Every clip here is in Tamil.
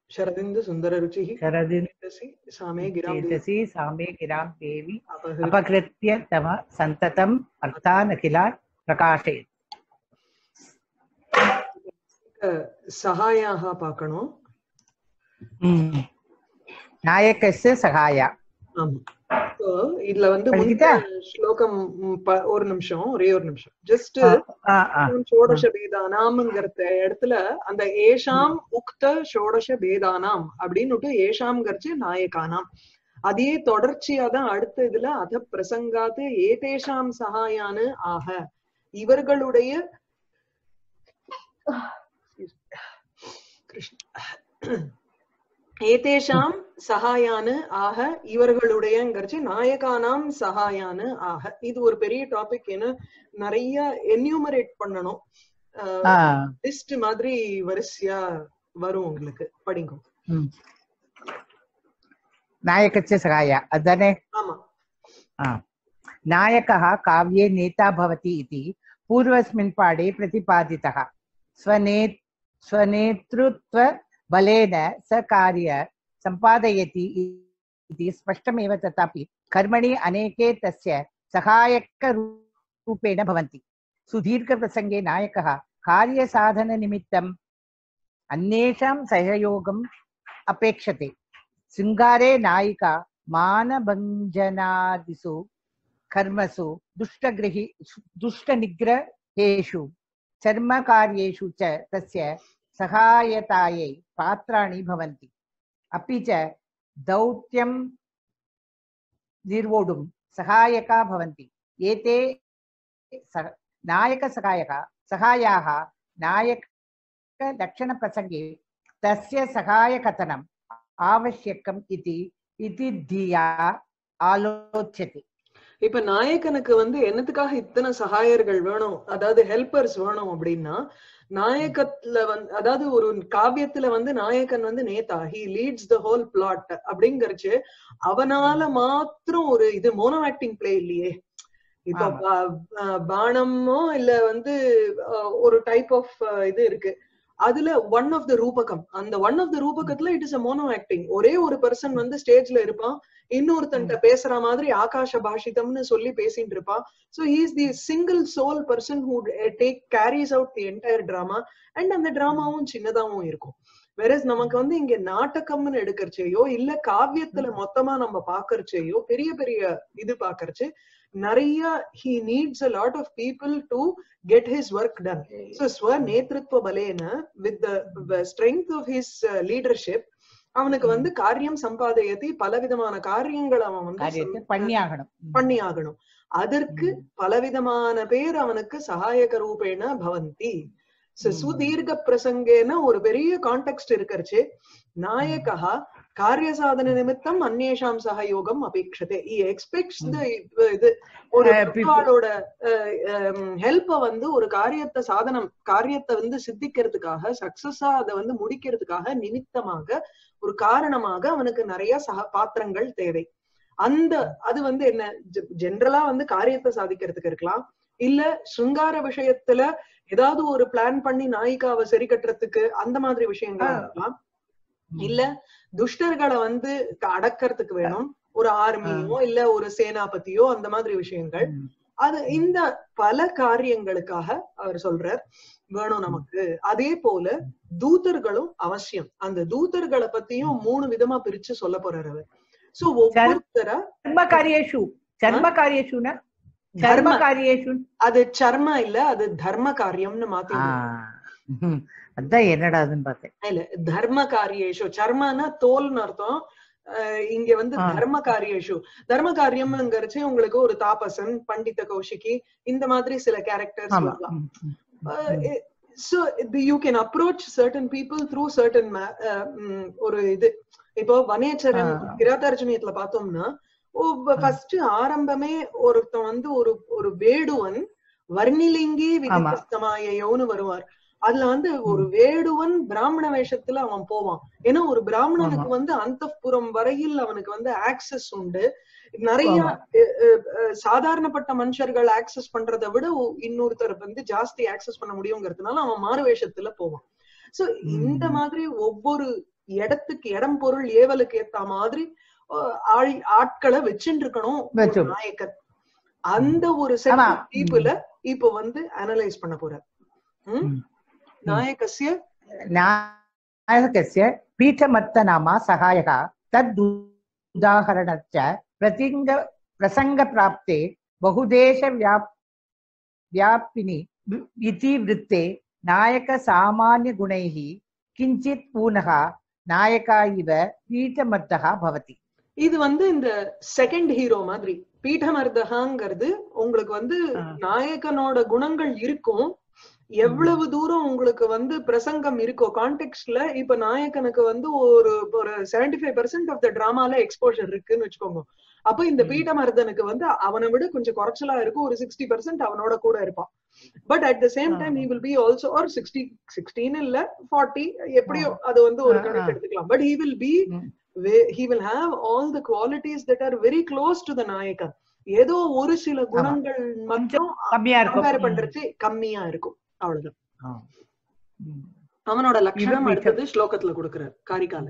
शरदिन्दु सुन्दररुचिः शरदिन् चेतसि सामे गिरां चेतसि सामे गिरां देवी अपहृत्य अपकृत्य तम सन्ततम् अर्थानखिलान् प्रकाशयत् सहायाः பார்க்கணும் ம். நாயக்கस्य சகாயா ஆமா So, இதுல வந்து படிக்கிட்டா? முந்தின ஸ்லோகம் ம், ப- ஒரு நிமிஷம் ஒரே ஒரு நிமிஷம் ஜஸ்ட் ஆ, ஆ, ஆ. ஷோடச பேதானாம்ங்கிற இடத்துல அந்த ஏஷாம் உக்த ஷோடச பேதானாம் அப்படின்னு ஏஷாம்ங்கிறச்சு நாயகானாம் அதே தொடர்ச்சியா தான் அடுத்த இதுல அத பிரசங்காத்து ஏதேஷாம் சகாயானு ஆக இவர்களுடைய கிருஷ்ண ஏதேஷாம் சகாயானு ஆக இவர்களுடையங்கிறச்சு நாயகானாம் சகாயானு ஆக இது ஒரு பெரிய டாபிக் ஏன்னா நிறைய என்யூமரேட் பண்ணணும் ஆ, லிஸ்ட் மாதிரி வரிசையா வரும் உங்களுக்கு படிங்க ம். नायकस्य सहाया अदने ஆமா नायकः काव्ये नेता भवति इति पूर्वस्मिन् पाठे प्रतिपादितः स्वने स्वनेतृत्वबलेन स कार्य सम्पादयति इति स्पष्टमेव तथापि कर्मणि अनेके तस्य सहायकरूपेण भवन्ति सुदीर्घप्रसङ्गे नायकः कार्यसाधननिमित्तम् अन्येषां सहयोगम् अपेक्षते शृङ्गारे नायिका मानभञ्जनादिषु कर्मसु दुष्टगृहि दुष्टनिग्रहेषु चर्मकार्येषु च तस्य सहायतायै पात्राणि भवन्ति अपि च दौत्यं निर्वोढुं सहायका भवन्ति एते स- नायकसहायक सहायाः नायकलक्षणप्रसङ्गे तस्य सहायकथनम् आवश्यकम् इति इति धिया आलोच्यते இப்ப நாயகனுக்கு வந்து என்னத்துக்காக இத்தனை சகாயர்கள் வேணும் அதாவது ஹெல்பர்ஸ் வேணும் அப்படின்னா நாயகத்துல வந்து அதாவது ஒரு காவியத்துல வந்து நாயகன் வந்து நேதா he leads the whole plot அப்படிங்கறச்சு அவனால மாத்திரம் ஒரு இது மோனோ ஆக்டிங் பிளே இல்லையே இப்போ ஆமா. பா- ஆஹ் பாணமோ இல்ல வந்து ஆஹ் ஒரு டைப் ஆஃப் இது இருக்கு அதுல ஒன் ஆஃப் த ரூபகம் அந்த ஒன் ஆஃப் த ரூபகத்துல it is a mono acting ஒரே ஒரு பர்சன் வந்து ஸ்டேஜ்ல இருப்பான் இன்னொருத்தன்ட்ட பேசுற மாதிரி ஆகாஷ பாஷிதம்னு சொல்லி பேசிட்டு இருப்பான் so is the single soul person who take carries out the entire drama and அந்த டிராமாவும் சின்னதாவும் இருக்கும் வெரஸ் நமக்கு வந்து இங்க நாடகம்னு எடுக்கறச்சேயோ இல்ல காவியத்துல மொத்தமா நம்ம பாக்கறச்சேயோ பெரிய பெரிய இது பாக்கறச்சு நிறைய he needs a lot of people to get his work done So ஸ்வநேத்ருத்வ பலேன with the strength of his uh, leadership அவனுக்கு வந்து காரியம் சம்பாதயத்தி பலவிதமான காரியங்கள் அவன் வந்து காரியத்தை சம்- பண்ணி ஆகணும் பண்ணி ஆகணும் அதற்கு ம். பலவிதமான பேர் அவனுக்கு சகாயக ரூபேண பவந்தி So, ம். சுதீர்க்க பிரசங்கேன ஒரு பெரிய கான்டெக்ட் இருக்கறச்சு நாயகா காரிய சாதன நிமித்தம் அந்நேஷாம் சகயோகம் அபேட்சதே he expects the இது ஒரு Uh, people- ஆளோட ஹெல்ப்ப வந்து ஒரு காரியத்தை சாதனம் காரியத்தை வந்து சித்திக்கிறதுக்காக சக்சஸா அதை வந்து முடிக்கிறதுக்காக நிமித்தமாக ஒரு காரணமாக அவனுக்கு நிறைய சக பாத்திரங்கள் தேவை அந்த அது வந்து என்ன ஜென்ரலா வந்து காரியத்தை சாதிக்கிறதுக்கு இருக்கலாம் இல்ல சிருங்கார விஷயத்துல ஏதாவது ஒரு பிளான் பண்ணி நாயிகாவை சரி கட்டுறதுக்கு அந்த மாதிரி விஷயங்கள் ஆ. இருக்கலாம் இல்ல துஷ்டர்களை வந்து அடக்கறதுக்கு வேணும் ஒரு ஆர்மியோ இல்ல ஒரு சேனாபதியோ அந்த மாதிரி விஷயங்கள் ம். அது இந்த பல காரியங்களுக்காக அவர் சொல்றார் வேணும் நமக்கு அதே போல தூதர்களும் அவசியம் அந்த தூதர்களை பத்தியும் மூணு விதமா பிரிச்சு சொல்ல போறாரு அவர் சோ ஒவ்வொருத்தர चर्मकार्येषु चर्मकार्येषु न தர்ம चर्मकार्येषु அது சர்ம இல்ல அது தர்ம காரியம்னு மாத்தி ஆ. ம். அதான் என்னடா அதுன்னு பார்த்தேன் இல்ல தர்ம காரியேஷு சர்மனா தோல்னு அர்த்தம் அஹ் இங்க வந்து ஆ. தர்ம காரியேஷு தர்ம காரியம்ங்கிறச்சு உங்களுக்கு ஒரு தாபசன் பண்டித கௌஷிகி இந்த மாதிரி சில கேரக்டர்ஸ் ஆமா வரலாம் ம், ம். Uh, it- so the, you can approach certain people through certain ma- uh, mm, ஒரு இது இப்போ வனேச்சரன் ஆ. கிராதார்ஜுனியத்துல பார்த்தோம்னா ஃபர்ஸ்ட் ஆரம்பமே ஒருத்தன் வந்து ஒரு ஒரு வேடுவன் வர்ணிலிங்கி விதித்தமாயோன்னு வருவார் அதுல வந்து ஒரு வேடுவன் பிராமண வேஷத்துல அவன் போவான் ஏன்னா ஒரு பிராமணனுக்கு வந்து அந்தப்புறம் வரையில் அவனுக்கு வந்து ஆக்சஸ் உண்டு நிறைய ஆமா. அஹ், அஹ், அஹ், சாதாரணப்பட்ட மனுஷர்கள் ஆக்சஸ் பண்றதை விட ஒ- இன்னொருத்தர் வந்து ஜாஸ்தி ஆக்சஸ் பண்ண முடியுங்கிறதுனால அவன் மாறு வேஷத்துல போவான் சோ இந்த ம். மாதிரி ஒவ்வொரு இடத்துக்கு இடம் பொருள் ஏவலுக்கு ஏத்த மாதிரி அஹ், ஆள் ஆட்களை வச்சுட்டு இருக்கணும் ஒரு வச்சு. நாயக்கன் அந்த ஒரு செட் ஆமா. பீப்புள இப்போ வந்து அனலைஸ் பண்ண போறார் ம்? ம். நாயகஸ்ய नायकस्य पीठमत्तनामा सहायः तद् उदाहरणश्च प्रतिङ्ग प्रसङ्गप्राप्ते बहुदेशव्याप् व्यापिनि इतिवृत्ते नायकसामान्यगुणैः किञ्चित् पूनः नायका इव पीठमत्तः भवति இது வந்து இந்த செகண்ட் ஹீரோ மாதிரி பீഠமர்தகாங்கிறது உங்களுக்கு வந்து ஆ. நாயகனோட குணங்கள் இருக்கும் எவ்வளவு தூரம் உங்களுக்கு வந்து பிரசங்கம் இருக்கோ கான்டெக்ட்ல இப்ப நாயகனுக்கு வந்து ஒரு ஒரு seventy five percent of the டிராமால எக்ஸ்போஷர் இருக்குன்னு வச்சுக்கோங்க அப்ப இந்த ம். பீட்டமர்தனுக்கு வந்து அவனை விட கொஞ்சம் குறைச்சலா இருக்கும் ஒரு சிக்ஸ்டி பர்சன்ட் அவனோட கூட இருப்பான் but at the same time ah. He will be also ஒரு சிக்ஸ்டி சிக்ஸ்டீன் இல்ல ஃபார்ட்டி எப்படியோ அது வந்து ஒரு ஆ, கணக்கு ஆ. எடுத்துக்கலாம் but he will be hmm. he will have all the qualities that are very close to the நாயகா ஏதோ ஒரு சில குணங்கள் மட்டும் கம்மியா கம்பேர் இருக்கும் பண்றது கம்மியா இருக்கும் அவ்வளவுதான் ஆ. ம். அவனோட லட்சணம் இவன் அடுத்தது ஸ்லோகத்துல கொடுக்கிறார் காரிகால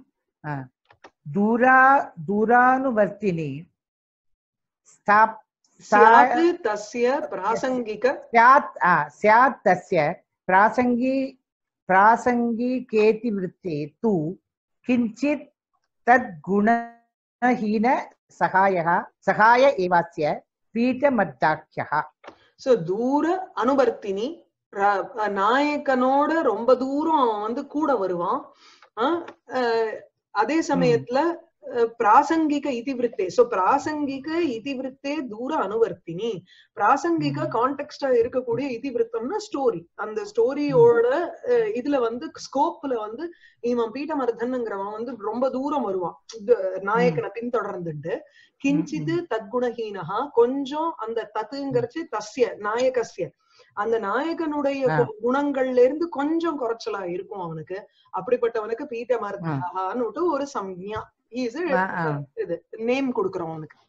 दूरा दूरानुवर्तिनि स्थाप् சியாது தஸ்ய பிராசங்கிக स्यात् आ, स्यात् तस्य प्रासङ्गी प्रासङ्गिकेतिवृत्ते तु किञ्चित् तद्गुणहीन सहायः सहाय एवास्य पीठमद्दाख्यः சோ தூர அனுபர்த்தினி ர- நாயக்கனோட ரொம்ப தூரம் அவன் வந்து கூட வருவான் ஆஹ் அஹ் அதே சமயத்துல அஹ் பிராசங்கிக இதிவிருத்தே சோ பிராசங்கிக இதிவிருத்தே தூர அனுவர்த்தினி பிராசங்கிக ம். கான்டெக்ஸ்டா இருக்கக்கூடிய இதிவிருத்தம்னா ஸ்டோரி அந்த ஸ்டோரியோட இதுல வந்து ஸ்கோப்ல வந்து இவன் பீட்டமர்தன்ங்கிறவன் வந்து ரொம்ப தூரம் வருவான் இது நாயக்கனை பின்தொடர்ந்துட்டு கிஞ்சிது தத்குணஹீனஹா கொஞ்சம் அந்த தத்துங்கிறச்சு தஸ்ய நாயகஸ்ய அந்த நாயகனுடைய ஆ. கு- குணங்கள்ல இருந்து கொஞ்சம் குறைச்சலா இருக்கும் அவனுக்கு அப்படிப்பட்டவனுக்கு பீட்டமர்தகான்னு ஒரு சம்ஞா இஸ் ஆ, ஆ. இது நேம் கொடுக்குறோம் அவனுக்கு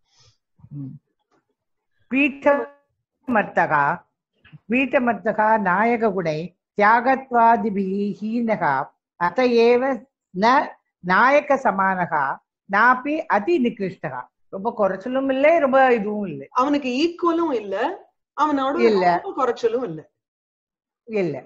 पीठमर्तः पीठमर्तः नायकगुणे त्यागत्वादिभिः हीनः अत एव न नायकसमानः नापि अतिनिकृष्टः ரொம்ப குறைச்சலும் இல்லை ரொம்ப இதுவும் இல்லை அவனுக்கு ஈக்குவலும் இல்ல அவனோட இல்ல. ரொம்ப குறைச்சலும் இல்ல இல்லை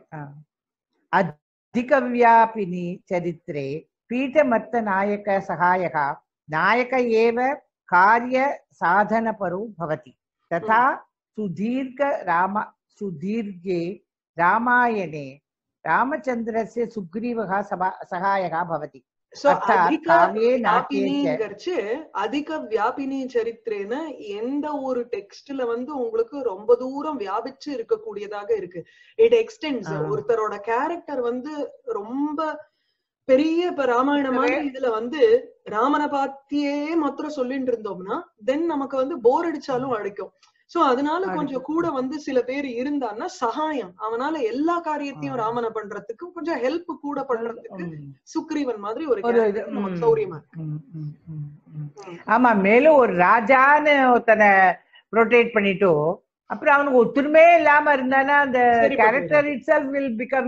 अधिकव्यापिनि चरित्रे पीठमत्तनायकसहायः नायक एव कार्यसाधनपरो भवति तथा सुदीर्घ राम सुदीर्घे रामायणे रामचन्द्रस्य सुग्रीवः सभा सहायः भवति சோ अर्थात् அதிக काव्ये नाट्ये च வியாபினிங்கிறச்சு அதிக வியாபினி சரித்திரேன்னு எந்த ஒரு டெக்ஸ்ட்ல வந்து உங்களுக்கு ரொம்ப தூரம் வியாபிச்சு இருக்கக்கூடியதாக இருக்கு இட் எக்ஸ்டென்ஸ் ஆ. ஒருத்தரோட கேரக்டர் வந்து ரொம்ப பெரிய இப்ப ராமாயணம் மாதிரி இதுல வந்து ராமனை பாத்தியே மாத்திரம் சொல்லிட்டு இருந்தோம்னா தென் நமக்கு வந்து போர் அடிச்சாலும் அடிக்கும் சோ அதனால அடிக்கும். கொஞ்சம் கூட வந்து சில பேர் இருந்தான்னா சகாயம் அவனால எல்லா காரியத்தையும் ஆ. ராமனை பண்றதுக்கு கொஞ்சம் ஹெல்ப் கூட பண்றதுக்கு ம், சுக்ரீவன் மாதிரி ஒரு ஒரு இது, character நமக்கு ம், சௌரியமா இருக்கு. ம், ம், ம், ம். ம். ஆமா மேலும் ஒரு ராஜான்னு ஒருத்தனை ப்ரொடெக்ட் பண்ணிட்டு அப்புறம் அவனுக்கு ஒத்துருமே இல்லாம இருந்தானா அந்த சரி character itself will become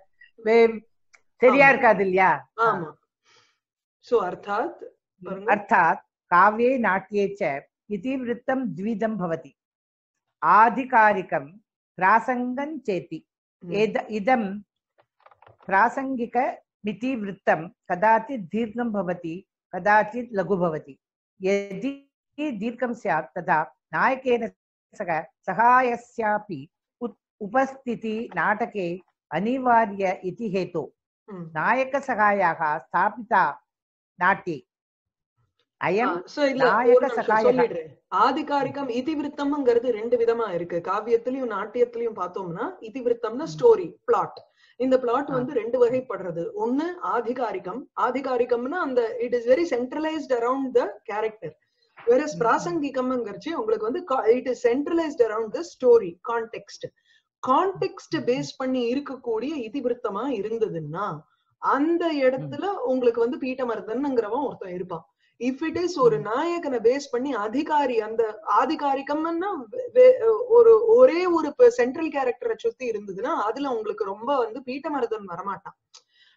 சரியா ஆமா. இருக்காது இல்லையா ஆமா சோ அர்த்தாத் பாருங்க. अर्थात् काव्ये नाट्ये च इतिवृत्तं द्विधं भवति आधिकारिकं प्रासङ्गं चेति ம். एद इदं प्रासङ्गिकमितिवृत्तं कदाचित् दीर्घं भवति कदाचित् लघु भवति यदि दीर्घं स्यात् तदा नायकेन सह सहायस्यापि उत्- उपस्थितिः नाटके अनिवार्य इति हेतु ம். नायकसहायाः स्थापिता नाट्ये अयं சோ இல்ல நாயக ஒரு நிமிஷம் சகாயக. சொல்லிடுறேன் ஆதிகாரிகம் இதிவிருத்தம்ங்கிறது ரெண்டு விதமா இருக்கு காவியத்திலயும் நாட்டியத்திலயும் பார்த்தோம்னா இதிவிருத்தம்னா ஸ்டோரி பிளாட் இந்த பிளாட் ஆ. வந்து ரெண்டு வகைப்படுறது ஒண்ணு ஆதிகாரிகம் ஆதிகாரிகம்னா அந்த it is very centralised around the character versus hmm. பிராசங்கிகம்ங்கிறச்சு உங்களுக்கு வந்து it is centralised around the story context context base பண்ணி இருக்கக்கூடிய இதிவிருத்தமா இருந்ததுன்னா அந்த இடத்துல உங்களுக்கு வந்து பீட்டமர்தன்ங்கிறவன் ஒருத்தன் இருப்பான் இஃப் இட் இஸ் ஒரு நாயகனை பேஸ் பண்ணி அதிகாரி அந்த ஆதிகாரிகம்னா வே- வே- ஒரு ஒரே ஒரு சென்ட்ரல் கேரக்டரை சுத்தி இருந்ததுன்னா அதுல உங்களுக்கு ரொம்ப வந்து பீட்டமர்தன் வரமாட்டான்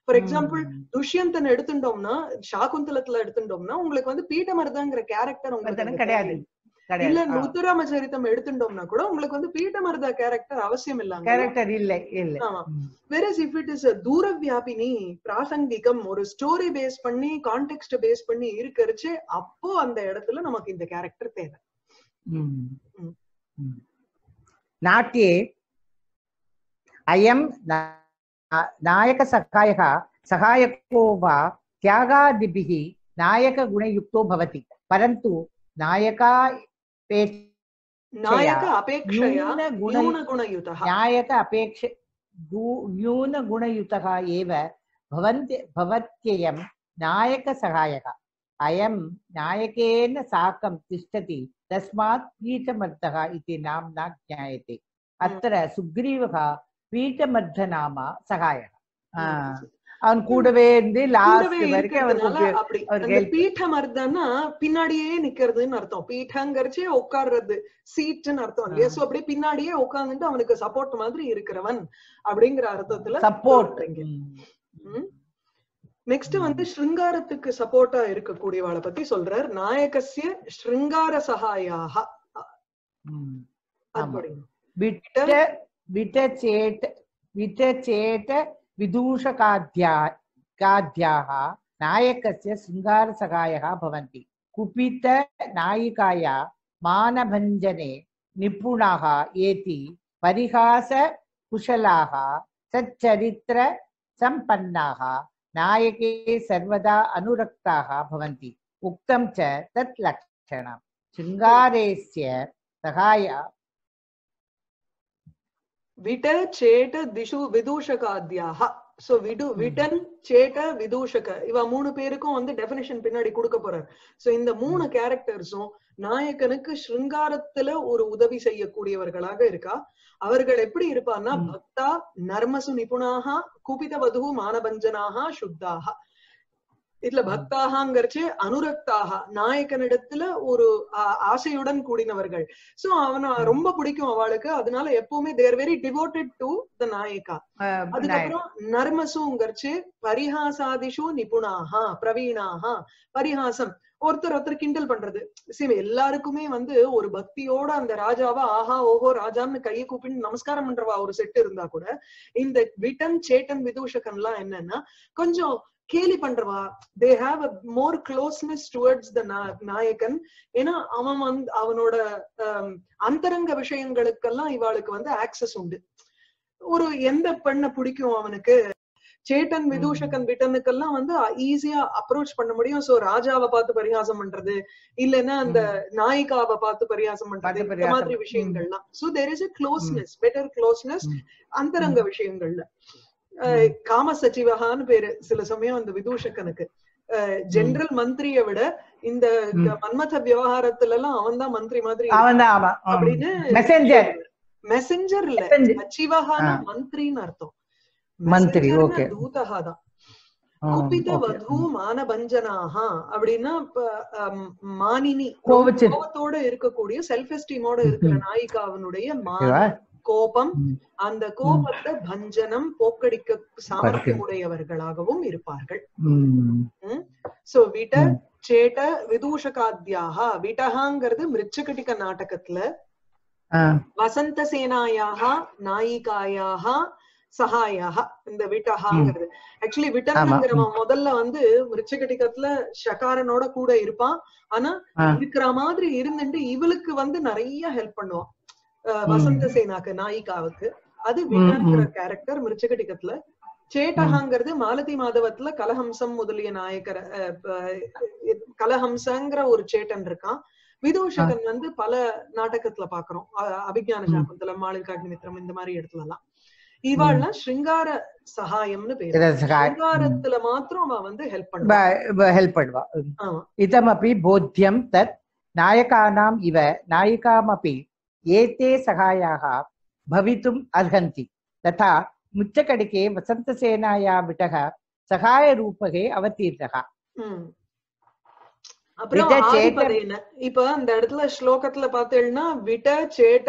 ஃபார் எக்ஸாம்பிள் துஷ்யந்தன் எடுத்துட்டோம்னா சாகுந்தலத்துல எடுத்துட்டோம்னா உங்களுக்கு வந்து பீட்டமருதாங்கிற கேரக்டர் உங்களுக்கு அதெல்லாம் அங்க கிடையாது தேவை. இல்ல கிடையாது உத்தராம சரித்தம் எடுத்துட்டோம்னா கூட உங்களுக்கு வந்து பீட்டமருதா கேரக்டர் அவசியம் இல்லாம கேரக்டர் இல்ல இல்ல ஆமா ம். வெரஸ் இஃப் இட் இஸ் தூர வியாபினி பிராசங்கிகம் ஒரு ஸ்டோரி பேஸ் பண்ணி கான்டெக்ட் பேஸ் பண்ணி இருக்கறச்சு அப்போ அந்த இடத்துல நமக்கு இந்த கேரக்டர் தேவை ம். ம். ம். नाट्ये अयं ना- नायकसहायः सहायको वा त्यागादिभिः नायकगुणयुक्तो भवति परन्तु नायकापेक्ष நாயக அபேக்ஷயா न्यूनगुण न्यूनगुणयुतः न्यायक अपेक्ष गु- न्यूनगुणयुतः एव भवन्ति भवत्ययं नायकसहायः अयं नायकेन साकं तिष्ठति तस्मात् पीठमर्थः इति नाम्ना ज्ञायते अत्र सुग्रीवः पीठमर्थनाम सहायः ஆ, அவன் கூடவே இருந்து லாஸ்ட் கூடவே வரைக்கும் அவனுக்கு இருக்கிறதுனால உபயோ- அப்படி அவருக்கு அந்த help. பீடம் அர்த்தம்னா பின்னாடியே நிக்கிறதுன்னு அர்த்தம் பீட்டங்கிறச்சே உட்கார்றது சீட்டுன்னு அர்த்தம் இல்லையா சோ அப்படியே பின்னாடியே உட்கார்ந்துட்டு அவனுக்கு சப்போர்ட் மாதிரி இருக்கிறவன் அப்படிங்கிற அர்த்தத்துல சப்போர்ட் சொல்றீங்க. நெக்ஸ்ட் வந்து ஸ்ருங்காரத்துக்கு சப்போர்ட்டா இருக்கக்கூடியவாளை பத்தி சொல்றார் நாயகசிய ஸ்ருங்கார சகாயாக அது ஆமா. படிங்க. विट विटचेट विटचेट विदूषकाद्या काद्याः नायकस्य शृङ्गारसहायः भवन्ति कुपित नायिकाया मानभञ्जने निपुणाः एति परिहासकुशलाः सच्चरित्र सम्पन्नाः नायके सर्वदा अनुरक्ताः भवन्ति उक्तं च तत् लक्षणं शृङ्गारेस्य सहाय விட சேட்ட திஷு விதூஷகாத்யாக சோ விடு விடன் சேட்ட விதூஷக இவ மூணு பேருக்கும் வந்து டெபினிஷன் பின்னாடி கொடுக்க போறார் சோ இந்த மூணு கேரக்டர்ஸும் நாயகனுக்கு ஸ்ருங்காரத்துல ஒரு உதவி செய்யக்கூடியவர்களாக இருக்கா அவர்கள் எப்படி இருப்பான்னா ம். பக்தா நர்மசு நிபுணாக குபித வது மானபஞ்சனாக சுத்தாக இதுல பக்தாகங்கிறச்சு அனுரக்தாக நாயகனிடத்துல ஒரு ஆ- ஆசையுடன் கூடினவர்கள் சோ அவன ம். ரொம்ப பிடிக்கும் அவளுக்கு அதனால எப்பவுமே they're very devoted to the நாயகா அஹ், அதுக்கப்புறம் நர்மசுங்கிறச்சு பரிஹாசாதிஷு நிபுணாக பிரவீணாக பரிஹாசம் ஒருத்தர் ஒருத்தர் கிண்டல் பண்றது சரி எல்லாருக்குமே வந்து ஒரு பக்தியோட அந்த ராஜாவா ஆஹா ஓஹோ ராஜான்னு கையை கூப்பின்னு நமஸ்காரம் பண்றவா ஒரு செட் இருந்தா கூட இந்த விட்டன் சேட்டன் விதூஷகன் எல்லாம் என்னன்னா கொஞ்சம் கேலி பண்றவா they have a more closeness towards the நாயகன் ஏன்னா அவன் வந்து அவனோட ஆம், அந்தரங்க விஷயங்களுக்கெல்லாம் இவாளுக்கு வந்து ஆக்சஸ் உண்டு ஒரு எந்த பெண்ணை பிடிக்கும் அவனுக்கு சேட்டன் விதூஷகன் விட்டனுக்கெல்லாம் வந்து ஈஸியா அப்ரோச் பண்ண முடியும் சோ ராஜாவை பார்த்து பரிகாசம் பண்றது இல்லைன்னா அந்த நாயிகாவை பார்த்து பரிகாசம் பண்றது பார்த்து இந்த பரிகாசம். மாதிரி விஷயங்கள்லாம் so there is a closeness better closeness ம். அந்தரங்க விஷயங்கள்ல அஹ், காம சச்சிவகான்னு பேரு சில சமயம் அந்த விதூஷகனுக்கு ஜெனரல் மந்திரிய விட இந்த இந்த மன்மத விவகாரத்துல எல்லாம் அவன் தான் மந்திரி மாதிரி அவன் தான் ஆமா அப்படின்னு மெசஞ்சர் மெசஞ்சர் இல்ல Messenger. சச்சிவகான ஆ. மந்திரின்னு அர்த்தம் மந்திரி, Messenger-னா okay. தூதகா தான் குபித வது மானபஞ்சனாக அப்படின்னா இப்ப, அம், மானினி கோவச்சு. கோபத்தோட இருக்கக்கூடிய செல்ஃப் எஸ்டீமோட இருக்கிற ம்ஹும். நாயிகாவனுடைய மான கோபம் அந்த கோபத்தை பஞ்சனம் போக்கடிக்க சாமர்த்தியம் உடையவர்களாகவும் இருப்பார்கள் சோ விட ம். சேட்ட விதூஷகாத்யாக விடகாங்கிறது மிருச்சகட்டிக நாடகத்துல வசந்த சேனாயாக நாயிகாயாக சகாயாக இந்த விட்டஹாங்கிறது ஆக்சுவலி விட்டஹாங்கிறவன் முதல்ல வந்து மிருச்சகட்டிகத்துல ஷகாரனோட கூட இருப்பான் ஆனா ஆ. இருக்கிற மாதிரி இருந்துட்டு இவளுக்கு வந்து நிறைய ஹெல்ப் பண்ணுவான் அஹ், ம். வசந்த சேனாக்கு நாயிகாவுக்கு அது ம், விட்டங்கிற ம். கேரக்டர் மிருச்சகட்டிகத்துல சேட்டகாங்கிறது மாலதி மாதவத்துல கலஹம்சம் முதலிய நாயக்கர் அஹ், ப- கலஹம்சங்கிற ஒரு சேட்டன் இருக்கான் விதூஷகன் வந்து பல நாடகத்துல பாக்குறோம் அ- அபிஞான ம். சாகுந்தலம் மாளிகாக்னிமித்திரம் இந்த மாதிரி இடத்துல எல்லாம் இவாள்லாம் ஸ்ருங்கார சகாயம்னு பேரு ஸ்ருங்காரத்துல மாத்திரம் அவன் வந்து ஹெல்ப் பண்ணுவான் हेल्प् पड्वा ஆமா इदमपि बोध्यं तत् नायकानाम् इव नायिकामपि एते सहायाः भवितुम् अर्हन्ति तथा मुच्चकडिके वसन्तसेनाया विटः सहायरूपे अवतीर्णः ம். அப்புறம் விட சேட்ட- ஆதிபதேன இப்ப அந்த இடத்துல ஸ்லோகத்துல பார்த்தேன்னா விட சேட்ட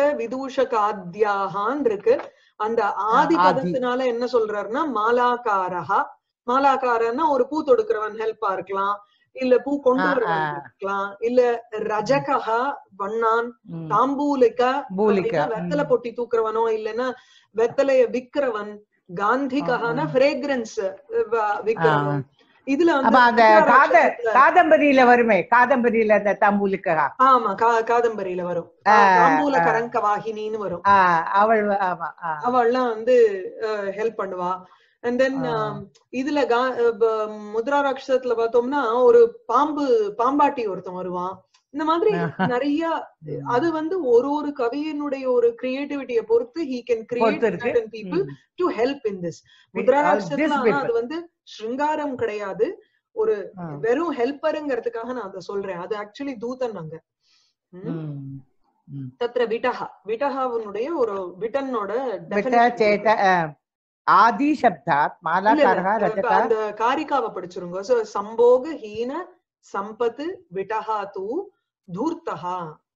விதூஷகாத்யாகான் இருக்கு அந்த ஆதிபதத்தினால என்ன சொல்றாருன்னா மாலாக்காரஹா மாலாக்காரன்னா ஒரு பூ தொடுக்கிறவன் ஹெல்ப்பா இருக்கலாம் இல்ல பூ கொண்டு ஆ, வரவன் ஆ. இருக்கலாம் இல்ல ரஜகஹா வண்ணான் ம். தாம்பூலிக பூலிகா அப்படின்னா வெத்தலை பொட்டி தூக்குறவனோ இல்லைன்னா வெத்தலைய விக்கிறவன் காந்திகஹான ஆ. ஃப்ரேக்ரன்ஸ் விக்கிறவன் இதுல அப்ப வந்து அந்த காத உத்தராட்சரத்துல- காதம்பரியில வருமே காதம்பரியில அந்த தம்பூலிக்கா ஆமா கா- காதம்பரியில வரும் ஆ, தாம்பூல ஆ. கரங்க வாகினின்னு வரும் ஆ அவள் வ- ஆமா ஆ. அவள்லாம் வந்து ஹெல்ப் பண்ணுவா அண்ட் தென் ஆ. இதுல கா- அஹ் ப- முத்ரா ராட்சசத்துல பார்த்தோம்னா ஒரு பாம்பு பாம்பாட்டி ஒருத்தன் வருவான் இந்த மாதிரி ஆஹா. நிறைய அது வந்து ஒரு ஒரு கவியினுடைய ஒரு கிரியேட்டிவிட்டியை பொறுத்து ஹீ கேன் பொறுத்து இருக்கு. கிரியேட் பீப்புள் ம். To help in this All முத்ரா these ராட்சசத்துல ஆனா people. அது வந்து ஸ்ருங்காரம் கிடையாது ஒரு ஆ. வெறும் ஹெல்ப்பருங்கிறதுக்காக நான் அதை சொல்றேன் அது ஆக்சுவலி தூதன் அங்க ம். ம். ம். தத்ர விட்டஹா விட்டஹாவனுடைய ஒரு விட்டனோட விட்ட definition சேட்ட ஆ. ஆதி சப்தாத் இல்ல, மாலாக்காரக இல்ல, இப்ப ரஜகா அந்த காரிக்காவை படிச்சிருங்க சோ சம்போக ஹீன சம்பத்து விட்டஹா தூ தூர்த்தஹா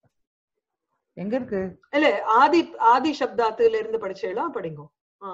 எங்க இருக்கு இல்ல ஆதி ஆதி சப்தாத்துல இருந்து படிச்சேளா படிங்க ஆ.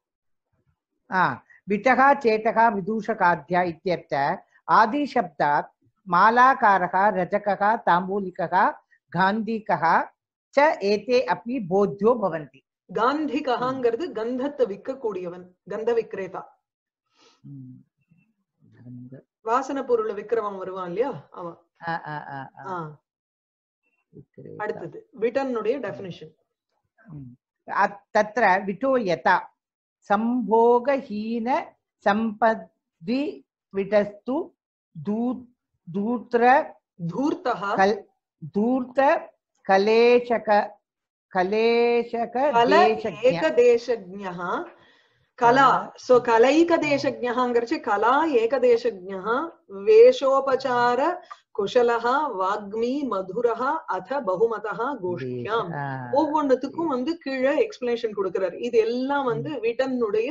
ஆ விட்டகா சேட்டகா விதூஷகாத்யா இत्यर्थ ஆதி சப்தாத் மாலாக்காரக ரஜகः தாம்பூலிகः காந்திகः ச ஏதே அப்பி போத்யோ பவந்தி காந்திகஹாங்கிறது கந்தத்தை விற்கக்கூடியவன் கந்த விக்ரேதா ம். கந்த- வாசன பொருளை விக்கிறவன் வருவான் இல்லையா அவன் ஆ, ஆ, ஆ, ஆ. ஆ, விக்ரேதா. அடுத்தது விட்டனுடைய டெபினிஷன் ம். அத்- தத்ர விட்டோ யதா சம்போகஹீன சம்பதி விடஸ்து தூ- தூத்ர தூர்த்தஹா கல் தூர்த்த கலேஷக கலேஷக கல தேசஜ்ஞ. ஏகதேசஜ்ஞः கலா சோ கலைகதேசஜ்ஞாங்கிறச்சு கலா ஏகதேசஜ்ஞः வேஷோபசார குஷலः வாக்மி மதுரः அத பகுமதः கோஷ்டியாம் ஆ. ஒவ்வொன்னுத்துக்கும் வந்து கீழே எக்ஸ்பிளனேஷன் கொடுக்கிறார் இது எல்லாம் வந்து விட்டனுடைய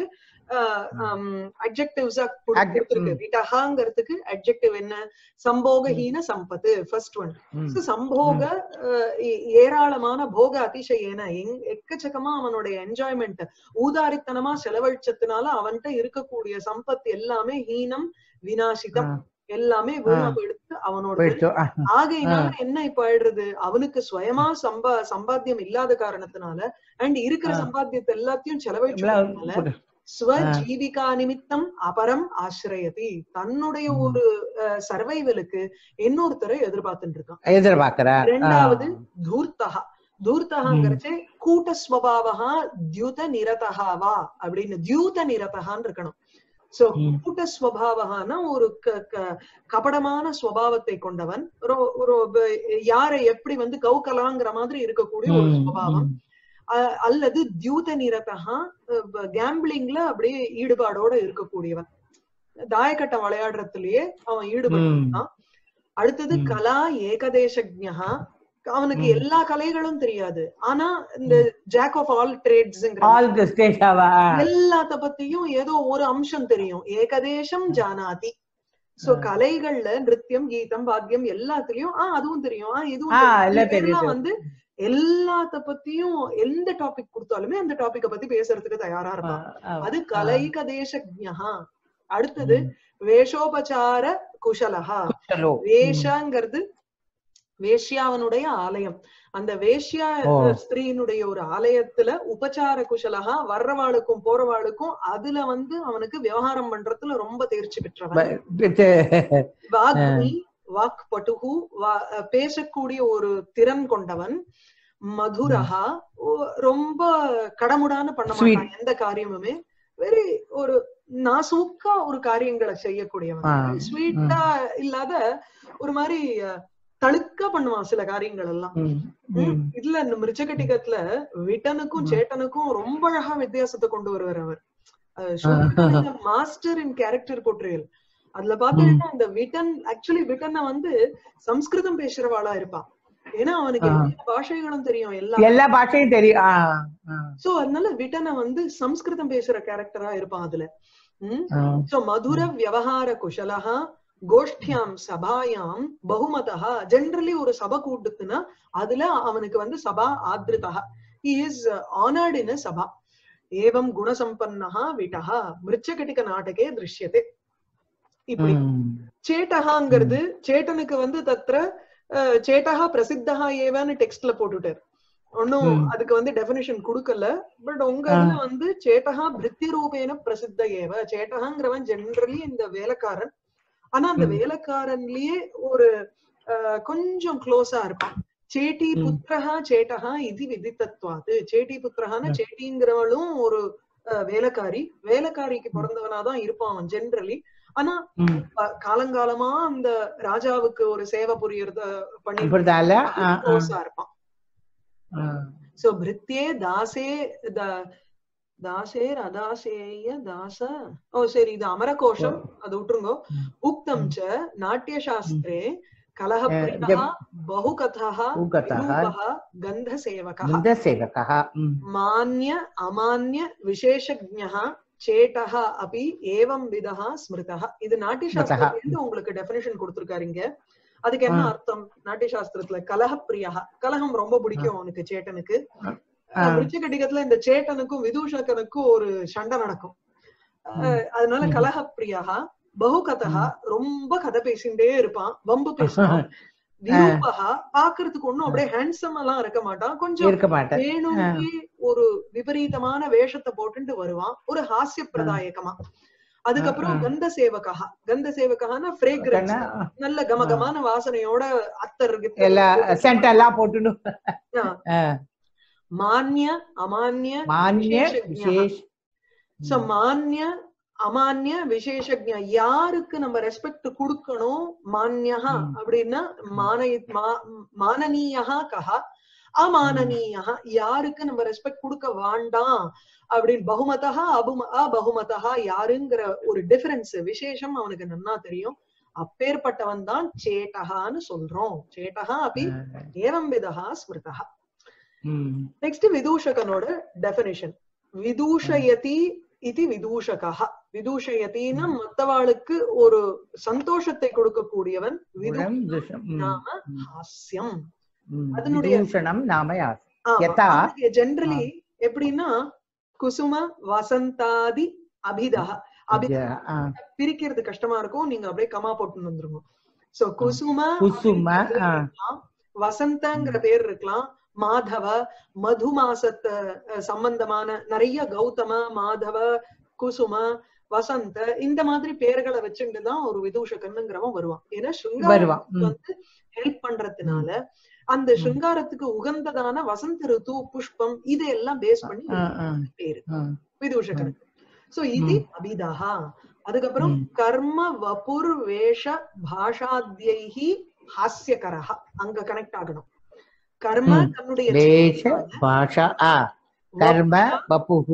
அட்ஜெக்டிவ்ஸா Adjec- கொடுத்திருக்கு ம். விட்டஹாங்கிறதுக்கு அட்ஜெக்டிவ் என்ன சம்போகஹீன சம்பத்து ஃபர்ஸ்ட் ஒன் ம். So, சம்போக அஹ், ஏ- ஏராளமான போக அதிசயன எங்- எக்கச்சக்கமா அவனுடைய என்ஜாய்மெண்ட் ஊதாரித்தனமா செலவழிச்சதுனால அவன்கிட்ட இருக்கக்கூடிய சம்பத் எல்லாமே ஹீனம் வினாசிதம் ஆ. எல்லாமே வீணா ஆ. போயிடுத்து அவனோட போயிடுச்சு. ஆ. ஆகையினால என்ன இப்ப ஆயிடுறது அவனுக்கு சுயமா சம்பா சம்பாத்தியம் இல்லாத காரணத்தினால அண்ட் இருக்கிற ஆ. சம்பாத்தியத்தை எல்லாத்தையும் செலவழிச்சதுனால போடு. ஸ்வஜீவிகா நிமித்தம் அபரம் ஆசிரயதி தன்னுடைய ம். ஒரு சர்வைவலுக்கு இன்னொருத்தரை எதிர்பார்த்துட்டு இருக்கான் எதிர்பார்க்கிறார் ஆ. ரெண்டாவது தூர்த்தகா தூர்த்தகாங்கிறச்சு கூட்ட ஸ்வபாவகா தியூத நிரதகா வா அப்படின்னு தியூத நிரதகான்னு இருக்கணும் சோ ம். கூட்ட ஸ்வபாவகான ஒரு க- க- கபடமான ஸ்வபாவத்தை கொண்டவன் ஒரு ஒரு ப- யாரை எப்படி வந்து கௌகலாங்கிற மாதிரி இருக்கக்கூடிய ஒரு ம், ஸ்வபாவம் ம். அ- அல்லது தியூத நிரதகா கேம்பிளிங்ல அப்படியே ஈடுபாடோட இருக்கக்கூடியவன் தாயக்கட்டம் விளையாடுறதுலயே அவன் ஈடுபட்டு ம். அடுத்தது ம். கலா ஏகதேசஜ்ஞா அவனுக்கு ம். எல்லா கலைகளும் தெரியாது ஆனா இந்த jack of all trades all the ஸ்டேஷாவா எல்லாத்த பத்தியும் ஏதோ ஒரு அம்சம் தெரியும் ஏகதேசம் ஜானாதி சோ ஆ. கலைகள்ல நிருத்தியம் கீதம் வாத்தியம் எல்லாத்துலயும் ஆஹ் அதுவும் தெரியும் ஆஹ் இதுவும் ஆ, தெரியும். எல்லாம் சில பேர்லாம் தெரியுது. வந்து எல்லாத்த பத்தியும் எந்த டாபிக் கொடுத்தாலுமே அந்த டாபிக்க பத்தி பேசுறதுக்கு தயாரா இருப்பான் அது கலைக தேசஜா அடுத்தது வேஷோபசார குஷலஹா சலோ வேஷங்கிறது வேஷ்யாவனுடைய ஆலயம் அந்த வேஷ்யா ஓ. ஸ்திரீனுடைய ஒரு ஆலயத்துல உபசார குஷலகா வர்றவாளுக்கும் போறவாளுக்கும் அதுல வந்து அவனுக்கு விவகாரம் பண்றதுல ரொம்ப தேர்ச்சி பெற்றவன் வாக்மி வாக் பட்டுகு வா- அஹ் பேசக்கூடிய ஒரு திறன் கொண்டவன் மதுரஹா ஓ- ரொம்ப கடமுடான பண்ண Sweet. மாட்டான் எந்த காரியமுமே வெரி ஒரு நாசூக்கா ஒரு காரியங்களை ஆ. செய்யக்கூடியவன் ஸ்வீட்டா இல்லாத ஒரு மாதிரி அஹ், தழுக்கா பண்ணுவான் சில காரியங்கள் எல்லாம் ம், இதுல இந்த மிருச்சகட்டிகத்துல விட்டனுக்கும் ம். சேட்டனுக்கும் ரொம்ப அழகா வித்தியாசத்தை கொண்டு வருவார் அவர் மாஸ்டர் இன் கேரக்டர் போர்ட்ரேல் அதுல பாத்தீங்கன்னா இந்த விட்டன் ஆக்சுவலி விட்டனை வந்து சம்ஸ்கிருதம் பேசுறவாளா இருப்பான் ஏன்னா அவனுக்கு ஆ. எல்லா பாஷைகளும் தெரியும் எல்லா எல்லா பாஷையும் தெரியும் ஆ, ஆ, சோ அதனால விட்டனை வந்து சம்ஸ்கிருதம் பேசுற கேரக்டரா இருப்பான் அதுல உம் ஆ. சோ மதுர வியவஹார குஷலஹா கோஷ்டியாம் சபாயாம் பகுமதா ஜெனரலி ஒரு சபை கூட்டுத்துனா அதுல அவனுக்கு வந்து சபா ஆத்ருதா ஹி இஸ் ஆனர்ட் இன் சபா ஏவம் குணசம்பன்னஹா விட்டஹா மிருச்சகட்டிக நாடகே திருஷ்யதே இப்படி ம். சேட்டகாங்கிறது சேட்டனுக்கு வந்து தத்ர அஹ், சேட்டகா பிரசித்தஹா ஏவான்னு டெக்ஸ்ட்ல போட்டுட்டார் ஒன்னும் ம். அதுக்கு வந்து டெபினிஷன் கொடுக்கல பட் உங்க இதுல வந்து சேட்டகா பிருத்தி ரூபேன பிரசித்த ஏவ சேட்டகாங்கிறவன் ஜெனரலி இந்த வேலைக்காரன் ஆனா அந்த ம். வேலைக்காரன்லயே ஒரு அஹ், கொஞ்சம் க்ளோஸா இருப்பான் சேட்டி ம். புத்திரஹா சேட்டகா இது விதித்தத்வாது சேட்டி புத்திரஹான ம். சேட்டிங்கிறவளும் ஒரு அஹ், வேலைக்காரி வேலைக்காரிக்கு பிறந்தவனாதான் இருப்பான் அவன் ஜெனரலி ஆனா ம். ப- காலங்காலமா அந்த ராஜாவுக்கு ஒரு சேவை புரியறத பண்ணி இப்படிதால ஆ, ஆ, க்ளோஸா இருப்பான் ஆ. சோ பிரித்தே தாசே த- தாசேர் அதாசேய தாச ஓ சரி இது அமரகோஷம் அது விட்டுருங்கோ ம். உக்தம் ச நாட்டிய சாஸ்திரே கலஹ அஹ், बहुकथः बहुकथः, विरूपः गन्धसेवकः गन्धसेवकः ம். मान्य अमान्य विशेषज्ञः சேட்டஹ அபி ஏவம் விதஹா ஸ்மிருதஹ இது நாட்டிய சாஸ்திரத்துல உங்களுக்கு டெபினிஷன் கொடுத்திருக்காரு இங்க அதுக்கு என்ன ஆ. அர்த்தம் நாட்டிய சாஸ்திரத்துல கலஹப்பிரியா கலகம் ரொம்ப பிடிக்கும் அவனுக்கு சேட்டனுக்கு ஆ. விருச்சகடிகத்துல இந்த சேட்டனுக்கும் விதூஷகனுக்கும் ஒரு சண்டை நடக்கும் அஹ் அதனால ம். கலஹப்பிரியா பகுகதா ரொம்ப கதை பேசிட்டே இருப்பான் வம்பு பேசுவான் விரூபகா பாக்குறதுக்கு ஒண்ணும் அப்படியே ஹேண்ட்ஸம் எல்லாம் இருக்க மாட்டான் கொஞ்சம் இருக்க மாட்டேன் வேணும்னே ஒரு விபரீதமான வேஷத்தை போட்டுட்டு வருவான் ஒரு ஹாஸ்ய பிரதாயகமா அதுக்கப்புறம் ஆ, ஆ. கந்த சேவகா கந்த சேவகான ஃப்ரேக்ரன்ஸ் நல்ல கமகமான வாசனையோட அத்தர் கித்தர் எல்லா சென்ட் எல்லாம் போட்டுன்னு ஆ. ஆ. மான்ய அமான்ய மான்ய விசேஷஜ்ஞா. விசேஷ் சோ மான்ய அமான்ய விசேஷஜ்ஞா யாருக்கு நம்ம ரெஸ்பெக்ட் கொடுக்கணும் மான்யஹா ம். அப்படின்னா மான மா- மானனீயஹா கஹா அமானனீயா யாருக்கு நம்ம ரெஸ்பெக்ட் கொடுக்க வேண்டாம் அப்படின்னு பகுமதா அபும அபகுமதா யாருங்கிற ஒரு டிஃபரன்ஸ் விசேஷம் அவனுக்கு நன்னா தெரியும் அப்பேற்பட்டவன் தான் சேட்டகான்னு சொல்றோம் சேட்டகா அப்படி ஏவம் விதா ஸ்மிருதா ம். நெக்ஸ்ட் விதூஷகனோட டெபினிஷன் விதூஷயதி இது விதூஷகா விதூஷயத்தின்னா மத்தவாளுக்கு ஒரு சந்தோஷத்தை கொடுக்கக்கூடியவன் விது குணம் துஷம். ம். நாம ம். ஹாஸ்யம் ம். அதனுடைய- விதூஷணம் நாம யார் யதா ஜெனரலி எப்படின்னா குசும வசந்தாதி அபிதா அபி ஆ. பிரிக்கிறது கஷ்டமா இருக்கும் நீங்க அப்படியே கமா போட்டு வந்துருங்க சோ குசும குசும ஆ. வசந்தங்கிற பேர் இருக்கலாம் மாதவ மது மாசத்து அஹ், சம்பந்தமான நிறைய கௌதம மாதவ குசும வசந்த இந்த மாதிரி பேர்களை வச்சுட்டு தான் ஒரு விதூஷகன்னுங்கிறவன் வருவான் ஏன்னா வருவான் சிருங்காரத்துக்கு ம். வந்து ஹெல்ப் பண்றதுனால அந்த ம். சிருங்காரத்துக்கு உகந்ததான வசந்த ருத்து புஷ்பம் இதையெல்லாம் பேஸ் பண்ணி ஆ, ஆ, பேரு ஆ. விதூஷகனுக்கு சோ இது ம். அபிதஹா அதுக்கப்புறம் ம். கர்ம வபுர் வேஷ பாஷாத்யைஹி ஹாஸ்யகரஹ அங்க கனெக்ட் ஆகணும் கர்ம ம். தன்னுடைய வேஷ செயல்னால பாஷா ஆ கர்ம வபுஹு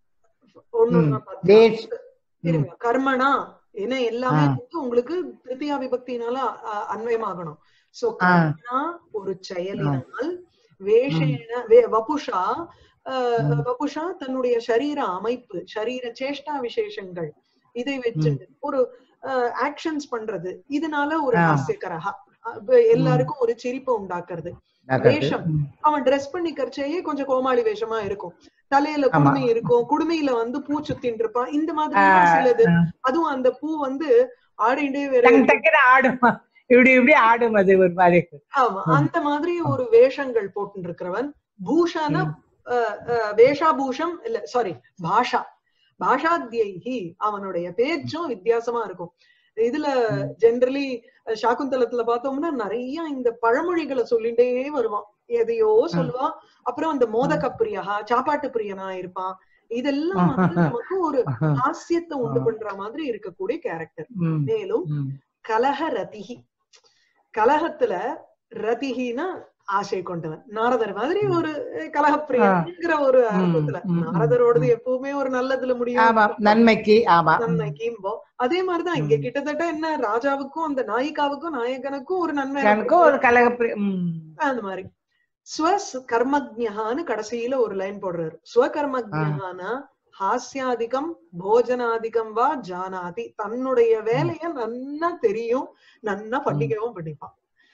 ஒண்ணு ம். ஒண்ணா பார்த்து. வேஷ் இருங்க. கர்மனா ஏன்னா எல்லாமே ஆ. வந்து உங்களுக்கு திருத்தியா விபக்தினால அ- அன்வயமாகணும் சோ ஆ. கர்மனா ஒரு செயலினால் வேஷேன வே- வபுஷா அஹ், ம். வபுஷா தன்னுடைய சரீர அமைப்பு சரீர சேஷ்டா விசேஷங்கள் இதை வச்சுட்டு ஒரு ஆக்ஷன்ஸ் பண்றது இதனால ஒரு ஆ. ஹாஸ்யகரஹா அப்ப எல்லாருக்கும் ஒரு சிரிப்பை உண்டாக்குறது நகர்ந்து. வேஷம். ம். அவன் ட்ரெஸ் பண்ணிக்கறச்சேயே கொஞ்சம் கோமாளி வேஷமா இருக்கும் தலையில ஆமா. குடுமி இருக்கும் குடுமையில வந்து பூ சுத்தின்னு இருப்பான் இந்த மாதிரி ஆ, சிலது ஆ. அதுவும் அந்த பூ வந்து ஆடிண்டே வேற டக்கு டக்குன்னு ஆடும் இப்படி இப்படி ஆடும் அது ஒரு மாதிரி ஆமா ம். அந்த மாதிரி ஒரு வேஷங்கள் போட்டு இருக்கிறவன் பூஷான ம். அஹ், அஹ், வேஷாபூஷம் இல்ல சாரி பாஷா பாஷாத்யைஹி அவனுடைய பேச்சும் வித்தியாசமா இருக்கும் இதுல ம். ஜெனரலி சாக்குந்தலத்துல பார்த்தோம்னா நிறைய இந்த பழமொழிகளை சொல்லிட்டே வருவான் எதையோ சொல்லுவான் அப்புறம் அந்த மோதக பிரியகா சாப்பாட்டு பிரியனா இருப்பான் இதெல்லாம் வந்து நமக்கு ஒரு ஹாஸ்யத்தை உண்டு பண்ற மாதிரி இருக்கக்கூடிய கேரக்டர் ம், மேலும் ம். கலக ரதிகி கலகத்துல ரதிகினா ஆசை கொண்டவன் நாரதர் மாதிரி ஒரு கலகப்பிரியங்கிற ஒரு ம், அர்த்தத்துல ம், ம், நாரதரோடது ம். எப்பவுமே ஒரு நல்லதுல ஆமா முடியும் நன்மைக்கு ஆமா நன்மைக்கும்போ அதே மாதிரிதான் இங்க ம். கிட்டத்தட்ட என்ன ராஜாவுக்கும் அந்த நாயிகாவுக்கும் நாயகனுக்கும் ஒரு நன்மை எனக்கும் ஒரு கலகப்பிரி ம். அந்த மாதிரி ஸ்வஸ் கர்மஜ்ஞான்னு கடைசியில ஒரு லைன் போடுறாரு ஸ்வகர்மஜ்ஞானா ஹாஸ்யாதிகம் போஜனாதிகம் வா ஜானாதி தன்னுடைய வேலைய நன்னா தெரியும் நன்னா பண்ணிக்கவும் பண்ணிப்பான்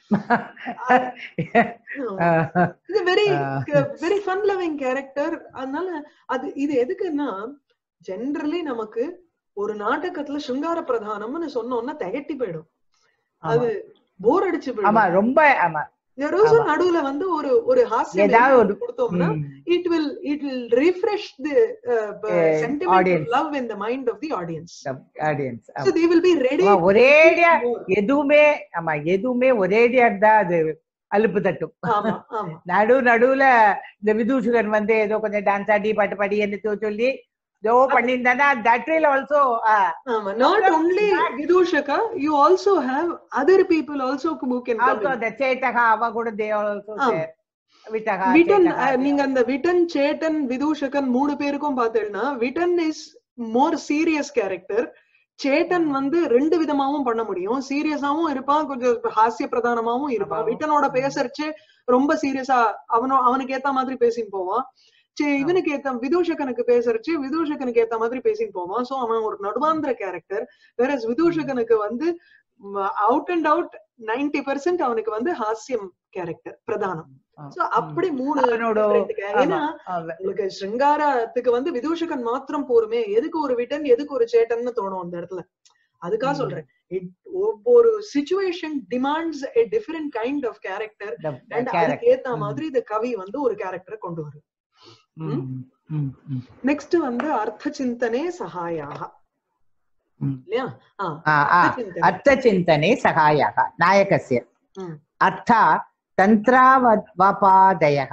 இது very Ah. Very fun loving character அதனால அது இது எதுக்குன்னா ஜெனரலி நமக்கு ஒரு நாடகத்துல சிங்கார பிரதானம்னு சொன்னோம்னா திகட்டி போயிடும் அது போர் அடிச்சு ஆமா போயிடும் ரொம்ப ஆமா யாரோசோ ஆமா. நடுவுல வந்து ஒரு ஒரு ஹாஸ்யம் ஏதாவது ஒரு கொடுத்தோம்னா ம். it will it will refresh the uh, b- Eh, sentiment audience. of love in the mind of the audience audience. so ஆமா. they will be ready ஆமா, to ஒரேடியா give more. எதுவுமே ஆமா எதுவுமே ஒரேடியா இருந்தா அது அலுப்பு தட்டும் ஆமா ஆமா நடு நடுவுல இந்த விதூஷகன் வந்து ஏதோ கொஞ்சம் டான்ஸ் ஆடி பாட்டு பாடி என்ன சொல்லி ஏதோ பண்ணியிருந்தானா தட் வில் ஆல்சோ ஆமா not only vidushaka you also have other people also who can come also in. த சேட்டகா அவ கூட தே ஆல்சோ ஆமா. விட்டகா விடன் சேட்டகா, அஹ், நீங்க அந்த விடன் சேட்டன் விதூஷகன் மூணு பேருக்கும் பாத்தீங்கன்னா விடன் இஸ் மோர் சீரியஸ் கேரக்டர் சேட்டன் வந்து ரெண்டு விதமாவும் பண்ண முடியும் சீரியஸாவும் இருப்பான் கொஞ்சம் ஹாஸ்ய பிரதானமாவும் இருப்பான் ஆமாவும். விட்டனோட பேசறச்சு ரொம்ப சீரியஸா அவனோ அவனுக்கு ஏத்த மாதிரி பேசின்னு போவான் சே இவனுக்கு ஏத்த விதூஷகனுக்கு பேசறச்சு விதூஷகனுக்கு ஏத்த மாதிரி பேசின்னு போவான் சோ அவன் ஒரு நடுவாந்திர கேரக்டர் வேற விதூஷகனுக்கு வந்து out and out ninety percent அவனுக்கு வந்து ஹாஸ்யம் கேரக்டர் பிரதானம் சோ அப்படி மூணு அவனோட different ca- ஏன்னா ஆமா, உங்களுக்கு ஸ்ருங்காரத்துக்கு வந்து விதூஷகன் மாத்திரம் போருமே எதுக்கு ஒரு விட்டன் எதுக்கு ஒரு சேட்டன்னு தோணும் அந்த இடத்துல அதுக்காக ம். சொல்றேன் It- ஒவ்வொரு situation demands a different kind of character the and character. அதுக்கு ஏத்த ம். மாதிரி இந்த கவி வந்து ஒரு கேரக்டர் கொண்டு வரும் ம், ம், ம். நெக்ஸ்ட் வந்து அர்த்த சிந்தனே சகாயாக ம். இல்லையா ஆ, ஆ, ஆ. அர்த்தசிந்தனை. अर्थचिन्तने सहायः नायकस्य ம். अर्था तन्त्रावपादयः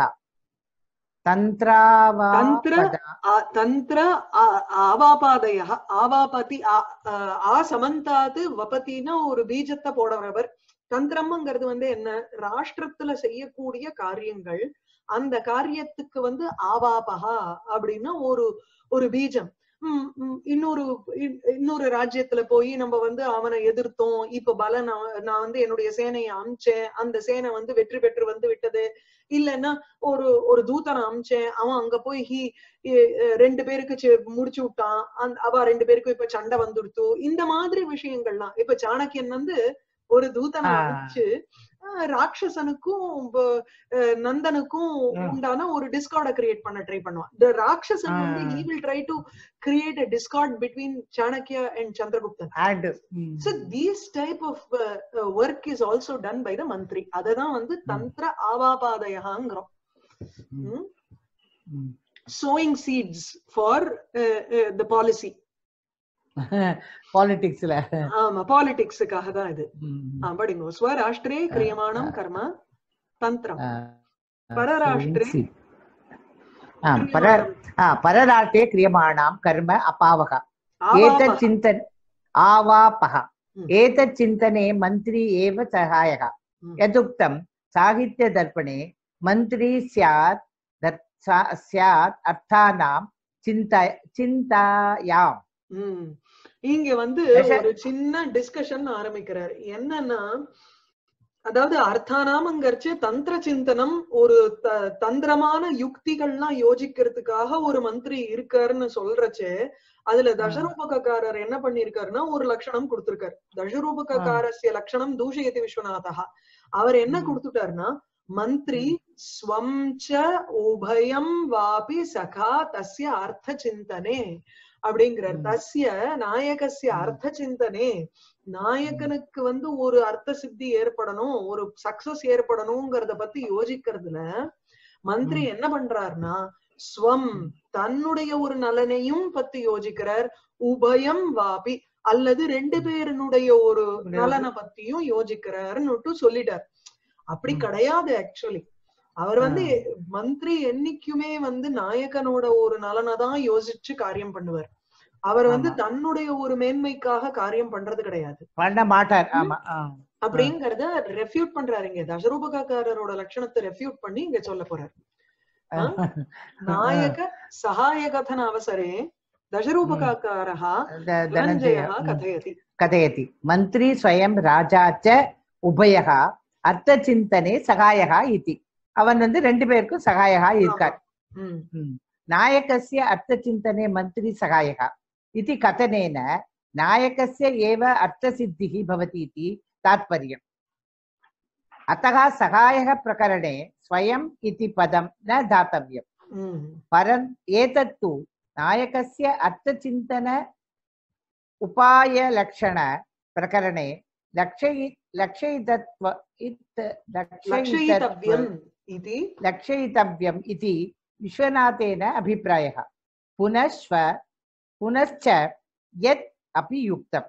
तन्त्रावापद ஆ, தந்திர ஆ- ஆவாபாதய ஆவாபதி ஆ- ஆ- ஆ சமந்தாது வபத்தினா ஒரு பீஜத்தை போடுறவர் தந்திரம்ங்கிறது வந்து என்ன ராஷ்டிரத்துல செய்யக்கூடிய காரியங்கள் அந்த காரியத்துக்கு வந்து ஆவாபகா அப்படின்னா ஒரு ஒரு பீஜம் உம் உம் இன்னொரு இன்- இன்னொரு ராஜ்யத்துல போய் நம்ம வந்து அவனை எதிர்த்தோம் இப்ப பல நான் நான் வந்து என்னுடைய சேனையை அமிச்சேன் அந்த சேனை வந்து வெற்றி பெற்று வந்து விட்டது இல்லைன்னா ஒரு ஒரு தூதனை அமிச்சேன் அவன் அங்க போய் ஹி எ- எ- ரெண்டு பேருக்கு சி- முடிச்சு விட்டான் அந்த அவ ரெண்டு பேருக்கும் இப்ப சண்டை வந்துடுத்து இந்த மாதிரி விஷயங்கள்லாம் இப்ப சாணக்கியன் வந்து ஒரு தூதனை ஆ. அனுப்பிச்சு அஹ், ராட்சசனுக்கும் ப- அஹ், நந்தனுக்கும் ம். உண்டான ஒரு டிஸ்கார்ட கிரியேட் பண்ண ட்ரை பண்ணுவான் the ராட்சசன் வந்து ஆ. he will try to create a discord between Chanakya and சந்திரகுப்தன் and ம், so these type of uh, uh, work is also done by the மந்திரி அததான் வந்து தந்திர ஆவாபாதயகாங்கிறோம் ம், ம். sowing seeds for uh, uh, the policy politicsல ஆமா பாலிடிக்ஸுக்காக தான் இது ம், ஆ, படிங்க ஸ்வராஷ்டிரே கிரியமாணம் கர்ம தந்திரம் ஆ, பரராஷ்டிரே ஆ, பர ஆ, பரராष्ट्रे क्रियमाणां कर्म अपावः एतत् चिन्तन आवापः ம். एतत् चिन्तने मन्त्री एव सहायः ம். यदुक्तं साहित्यदर्पणे मन्त्री स्यात् दत्- सा- स्यात् अर्थानां चिन्ता चिन्तायाम् ம். இங்க வந்து தச- ஒரு சின்ன டிஸ்கஷன் ஆரம்பிக்கிறார் என்னன்னா அதாவது அர்த்தானாமங்கரிச்சு தந்திர சிந்தனம் ஒரு த- தந்திரமான யுக்திகள்லாம் யோசிக்கிறதுக்காக ஒரு மந்திரி இருக்காருன்னு சொல்றச்சே அதுல தசரூபகாரர் என்ன பண்ணிருக்காருன்னா ஒரு லட்சணம் கொடுத்திருக்காரு தசரூபகாரஸ்ய லட்சணம் தூஷயதி விஸ்வநாதா அவர் என்ன ம். கொடுத்துட்டாருன்னா மந்திரி ஸ்வம் ச உபயம் வாபி சகா தஸ்ய அர்த்த சிந்தனே அப்படிங்கிறார் ம். தஸ்ய நாயகஸ்ய ம். அர்த்த சிந்தனே நாயகனுக்கு வந்து ஒரு அர்த்த சித்தி ஏற்படணும் ஒரு சக்சஸ் ஏற்படணுங்கிறத பத்தி யோசிக்கிறதுல மந்திரி ம். என்ன பண்றாருன்னா ஸ்வம் தன்னுடைய ஒரு நலனையும் பத்தி யோசிக்கிறார் உபயம் வாபி அல்லது ரெண்டு பேருனுடைய ஒரு ஒரு- நலனை பத்தியும் யோசிக்கிறாருன்னு சொல்லிட்டார் அப்படி ம். கிடையாது ஆக்சுவலி அவர் வந்து மந்திரி என்னைக்குமே வந்து நாயகனோட ஒரு நலனை தான் யோசிச்சு காரியம் பண்ணுவார் அவர் வந்து ஆமா. தன்னுடைய ஒரு மேன்மைக்காக காரியம் பண்றது கிடையாது பண்ண மாட்டார் ஆமா ஆ. அப்படிங்கறத ரெஃப்யூட் பண்றாரு இங்க தசரூபகாரரோட லட்சணத்தை ரெஃப்யூட் பண்ணி இங்க சொல்ல போறாரு நாயக சகாயகதன அவசரே दशरूपकाकारः द- धनञ्जयः धनञ्जयः कथयति कथयति मन्त्री स्वयं राजा च உபயः அர்த்தச்சிந்தனே சகாயகா இதி அவன் வந்து ரெண்டு பேருக்கும் சகாயகா இருக்கார் ம். ம். नायकस्य अर्थचिन्तने मन्त्री सहायः इति कथनेन नायकस्य एव अर्थसिद्धिः भवति इति तात्पर्यम् अतः सहायः प्रकरणे स्वयम् इति पदं न दातव्यम् ம். परम् एतत्तु नायकस्य अर्थचिन्तन उपायलक्षणप्रकरणे लक्षयि लक्षयितत्व इत् லக்ஷயித்தவ்யம் इति लक्षयितव्यम् इति विश्वनाथेन अभिप्रायः पुनश्व पुनश्च यत् अपि युक्तम्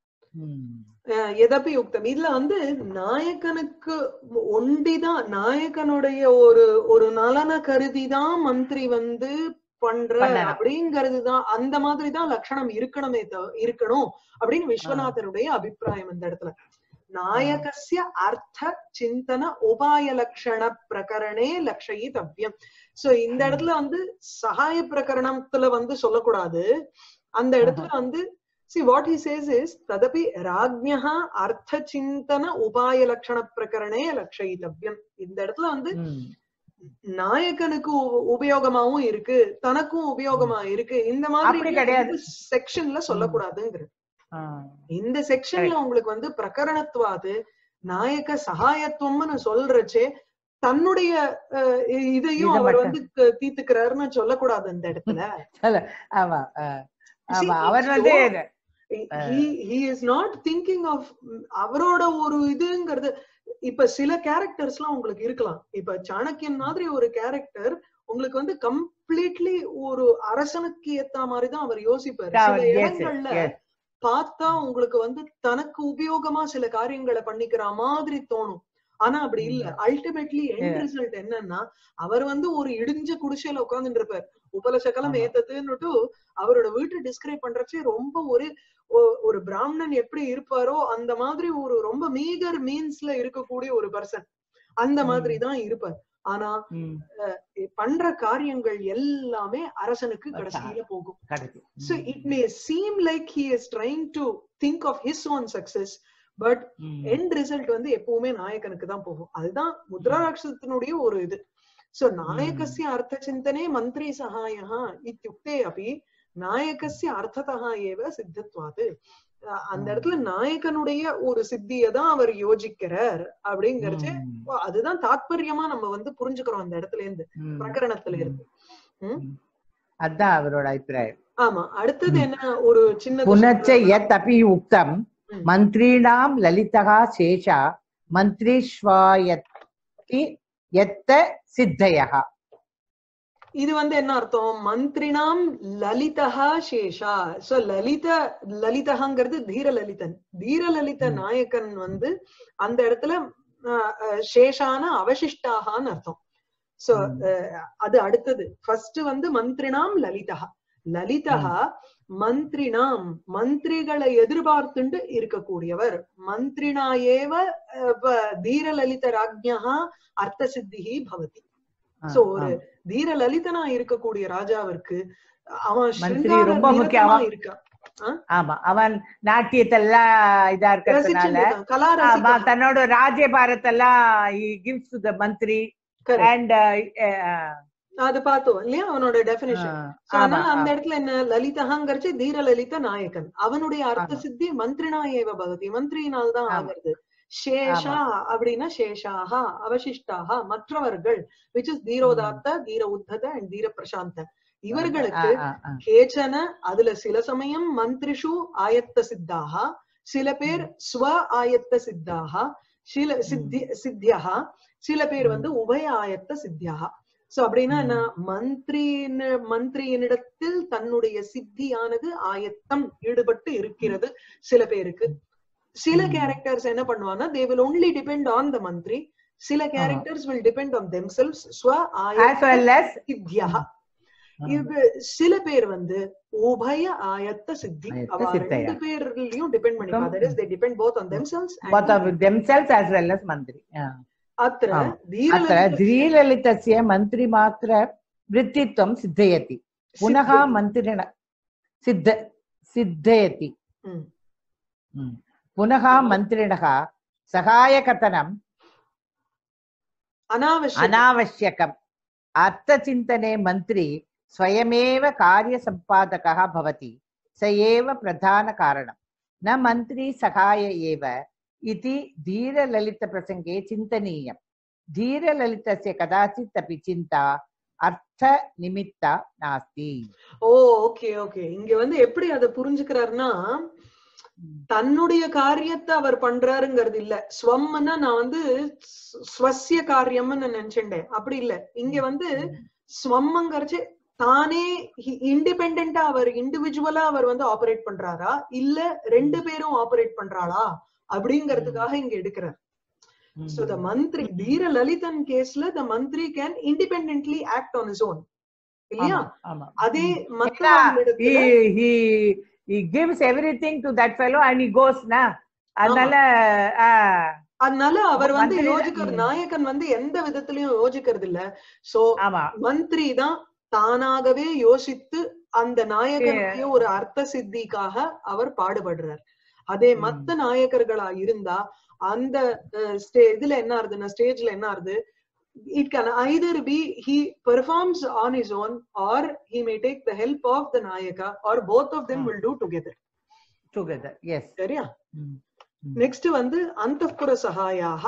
அஹ், எதப்பி யுக்தம் இதுல வந்து நாயகனுக்கு ஒண்டிதான் நாயகனுடைய ஒரு ஒரு நலன கருதிதான் மந்திரி வந்து பண்ற பண்ணணும். அப்படிங்கிறது தான் அந்த மாதிரி தான் லட்சணம் இருக்கணுமே தவ- இருக்கணும் அப்படின்னு விஸ்வநாதருடைய அபிப்பிராயம் இந்த இடத்துல நாயகஸ்ய அர்த்த சிந்தன உபாய லட்சண பிரகரணே லட்சயித்தவ்யம் சோ இந்த இடத்துல வந்து சகாய பிரகரணத்துல வந்து சொல்லக்கூடாது அந்த இடத்துல வந்து see what he says is ததபி ராஜ்ஞः அர்த்த சிந்தன உபாய லட்சண பிரகரணே லட்சயித்தவ்யம் இந்த இடத்துல வந்து நாயகனுக்கு உ- உபயோகமாவும் இருக்கு தனக்கும் உபயோகமா இருக்கு இந்த அப்படி மாதிரி கிடையாது. செக்ஷன்ல சொல்லக்கூடாதுங்கிறது ஆ. இந்த செக்ஷன்ல உங்களுக்கு வந்து பிரகரணத்துவாது நாயக சகாயத்துவம்னு சொல்றச்சே தன்னுடைய அஹ், இதையும் இதை அவர் மட்டும். வந்து க- தீர்த்துக்கிறாருன்னு சொல்லக்கூடாது இந்த இடத்துல ஆமா ஆ. See, ஆமா it's அவர் வந்து he he is not thinking of அவரோட ஒரு இதுங்கிறது இப்ப சில கேரக்டர்ஸ் எல்லாம் உங்களுக்கு இருக்கலாம் இப்ப சாணக்கியன் மாதிரி ஒரு கேரக்டர் உங்களுக்கு வந்து கம்ப்ளீட்லி ஒரு அரசனுக்கு ஏத்த மாதிரி தான் அவர் யோசிப்பாரு சில Yes, இடங்கள்ல yes. பார்த்தா உங்களுக்கு வந்து தனக்கு உபயோகமா சில காரியங்களை பண்ணிக்கிற மாதிரி தோணும் ஆனா அப்படி இல்ல அல்டிமேட்லி எண்ட் Yeah. ரிசல்ட் என்னன்னா அவர் வந்து ஒரு இடிஞ்ச குடிசையில உட்கார்ந்துட்டு இருப்பார் உபலசகலம் ஆமா. ஏத்ததுன்னுட்டு அவரோட வீட்டை டிஸ்கிரைப் பண்றச்சே ரொம்ப ஒரு ஒ- ஒரு பிராமணன் எப்படி இருப்பாரோ அந்த மாதிரி ஒரு ரொம்ப மீகர் மீன்ஸ்ல இருக்கக்கூடிய ஒரு பர்சன் அந்த ம். மாதிரி தான் இருப்பார் ஆனா ம், பண்ற காரியங்கள் எல்லாமே அரசனுக்கு அதான். கடைசியில போகும் correct. So it may seem like he is trying to think of his own success, but ம், end result வந்து எப்பவுமே நாயகனுக்கு தான் போகும் அதுதான் முத்ராராட்சத்தினுடைய ஒரு இது சோ நாயகஸ்ய அர்த்த சிந்தனே மந்திரி சகாயா இத்தியுக்தே அப்படி நாயகஸ்ய அர்த்ததா ஏவ சித்தத்வாது அஹ் அந்த இடத்துல நாயகனுடைய ஒரு சித்தியை தான் அவர் யோசிக்கிறார் அப்படிங்கறது ம், அதுதான் தாத்பரியமா நம்ம வந்து புரிஞ்சுக்கிறோம் அந்த இடத்துல இருந்து ம். பிரகரணத்துல இருந்து அதான் அவரோட அபிப்பிராயம் ஆமா அடுத்தது என்ன ஒரு சின்ன पुनश्च यत् अपि उक्तं ம். मन्त्रीणां ललितः शेषा मन्त्रीष्वायति यत्त सिद्धयः இது வந்து என்ன அர்த்தம் மந்திரினாம் லலிதா சேஷா சோ லலித லலிதகாங்கிறது தீர லலிதன் தீர லலித ம். நாயகன் வந்து அந்த இடத்துல அஹ், அஹ், சேஷான அவசிஷ்டாகான்னு அர்த்தம் சோ ம். அது அடுத்தது ஃபர்ஸ்ட் வந்து மந்திரினாம் லலிதா லலிதா மந்திரினாம் மந்திரிகளை எதிர்பார்த்துண்டு இருக்கக்கூடியவர் மந்திரினா ஏவ அஹ், வ- தீர லலித ராஜ்யா அர்த்த சித்திஹி பவதி ஆ, சோ ஒரு ஆ. தீர லலிதனா இருக்கக்கூடிய ராஜாவிற்கு அவன் மந்திரி சிருங்கார ரொம்ப நிரதமா முக்கியமா. இருக்கான் ஆமா அவன் நாட்டியத்தெல்லாம் இதா இருக்கிறதுனால ரசிச்சுட்டு இருக்கான். கலா ஆமா ரசிகன். தன்னோட ராஜ்யபாரத்தெல்லாம் gives to the மந்திரி Correct. and அது பார்த்தோம் இல்லையா அவனோட டெபினிஷன் ஆமா அதனால அந்த இடத்துல என்ன லலிதகாங்கிறச்சு தீர லலித நாயகன் அவனுடைய அர்த்த ஆமா. சித்தி மந்திரினா ஏவ பகதி மந்திரியினால் தான் ஆமா. ஆகிறது சேஷா அப்படின்னா சேஷாக அவசிஷ்டாக மற்றவர்கள் விச் இஸ் தீரோதாத்த தீர உத்தத அண்ட் தீர பிரசாந்த இவர்களுக்கு கேச்சன அதுல சில சமயம் மந்திரிஷு ஆயத்த சித்தாக சில பேர் ஸ்வ ஆயத்த சித்தாக சில சித்தி சித்தியா சில பேர் வந்து உபய ஆயத்த சித்தியாக சோ அப்படின்னா என்ன மந்திரியின் மந்திரியினிடத்தில் தன்னுடைய சித்தியானது ஆயத்தம் ஈடுபட்டு இருக்கிறது சில பேருக்கு சில ம். கேரக்டர்ஸ் என்ன பண்ணுவாங்கன்னா they will only depend on the மந்திரி சில characters will depend on themselves ஸ்வ as ஆயத்த well as சித்தியா ஆ. இது சில பேர் வந்து உபய ஆயத்த சித்தி ஆயத்த அவ சித்தையா. ரெண்டு பேர்லயும் டிபெண்ட் பண்ணிப்பா கம்- that is they depend both on themselves both of themselves as well as மந்திரி அத்திர ஆமா. अत्र தீரலலித ध्रीललितस्य मन्त्रिमात्र वृत्तित्वं सिद्धयति पुनः சித்தி. मन्त्रिण सिद्ध सिद्धयति ம். Mm. पुनः मन्त्रिणः सहायकथनम् அனாவசியம் अनावश्यकम् अर्थचिन्तने मन्त्री स्वयमेव कार्यसम्पादकः भवति स एव प्रधानकारणं न मन्त्री सहाय एव इति धीरललितप्रसङ्गे चिन्तनीयम् धीरललितस्य कदाचित् अपि चिन्ता अर्थनिमित्ता नास्ति ஓ ஓகே ஓகே இங்க வந்து எப்படி அதை புரிஞ்சுக்கிறாருன்னா தன்னுடைய காரியத்தை அவர் பண்றாருங்கிறது இல்ல ஸ்வம்னா நான் வந்து ஸ்- ஸ்வசிய காரியம்னு நான் நினைச்சுட்டேன் அப்படி இல்ல இங்க வந்து ஸ்வம்ங்கிறச்சு தானே இண்டிபெண்டா அவர் இண்டிவிஜுவலா அவர் வந்து ஆபரேட் பண்றாரா இல்ல ரெண்டு பேரும் ஆபரேட் பண்றாளா அப்படிங்கறதுக்காக இங்க எடுக்கிறார் சோ த மந்திரி தீர லலிதன் கேஸ்ல த மந்திரி can independently act on his own இல்லையா ஆமா, ஆமா. அதே ஏன்னா, மத்த he he he gives everything to that fellow and he goes na அதனால ஆ, அதனால அவர் வந்து மந்திரி தான். யோசிக்கிற ம். நாயகன் வந்து எந்த விதத்திலயும் யோசிக்கிறது இல்ல சோ ஆமா மந்திரி தான் தானாகவே யோசித்து அந்த நாயகனுடைய ஒரு அர்த்த சித்திக்காக அவர் பாடுபடுறார் அதே ம். மத்த நாயகர்களா இருந்தா அந்த அஹ், ஸ்டே இதுல என்ன ஆறுதுன்னா ஸ்டேஜ்ல என்ன ஆறுது it can either be he performs on his own or he may take the help of the நாயகா ஆர் போத் ஆஃப் தெம் ஆ. Will do together together yes சரியா ம். நெக்ஸ்ட் வந்து அந்தப்புர சகாயாக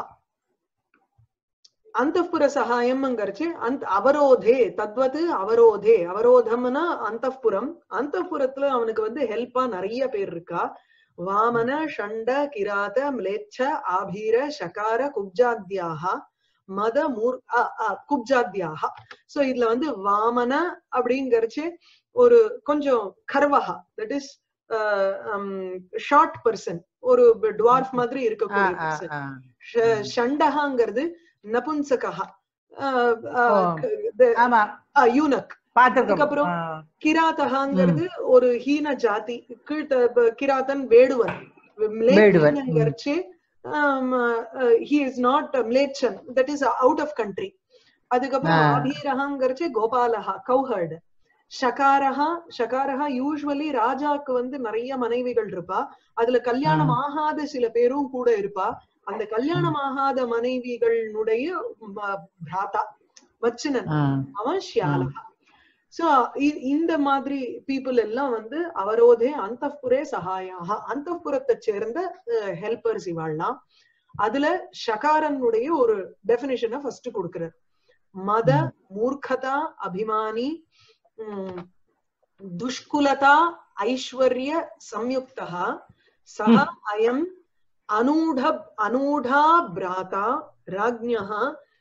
அந்தப்புர சகாயம்ங்கிறச்சு அந்த அவரோதே தத்வது அவரோதே அவரோதம்னா அந்தப்புரம் அந்தப்புரத்துல அவனுக்கு வந்து ஹெல்ப்பா நிறைய பேர் இருக்கா வாமன ஷண்ட கிராத மிளேச்ச ஆபீர சகார குப்ஜாத்யாக மத மூர் அ, அ, குப்ஜாத்யாக சோ இதுல வந்து வாமன அப்படிங்கறச்சு ஒரு கொஞ்சம் கர்வஹா தட் இஸ் ஷார்ட் பர்சன் ஒரு டுவார்ஃப் மாதிரி ஆ, இருக்கக்கூடிய ஆ, person. ஆ. ஷ- ஷண்டகாங்கிறது நபுன்சகா ஓ. ஆமா யூனக் பாத்துருக்கோம் அதுக்கப்புறம் ஆ. கிராத்தகாங்கிறது ஒரு ஹீன ஜாதி கீழ்த்த ப- கிராத்தன் வேடுவன் வேடுவன், ம். மிளேச்சங்கிறச்சு ஹி இஸ் நாட் மிளேச்சன் that is out of country அதுக்கப்புறம் ஆ. ஆபீரகாங்கிறச்சு கோபாலஹா கௌஹர்டு ஷகாரஹா ஷகாரஹா யூஸ்வலி ராஜாக்கு வந்து நிறைய மனைவிகள் இருப்பா அதுல கல்யாணம் ஆகாத சில பேரும் கூட இருப்பா அந்த கல்யாணம் ஆகாத மனைவிகளுடைய ம- பிராதா வச்சினன் ஆ. அவன் ஷியாலகா சோ இந்த மாதிரி பீப்புள் எல்லாம் வந்து அவரோதே அந்தப்புரே சகாயாக அந்தப்புரத்தை சேர்ந்த ஹெல்பர்ஸ் இவாள்லாம் அதுல ஷகாரனுடைய ஒரு டெபினிஷனை ஃபர்ஸ்ட் கொடுக்கிறார் மத மூர்க்கதா அபிமானி உம், துஷ்குலதா ஐஸ்வர்ய சம்யுக்தா சஹ அயம் அனூட அனூடா பிராதா ராஜ்ஞः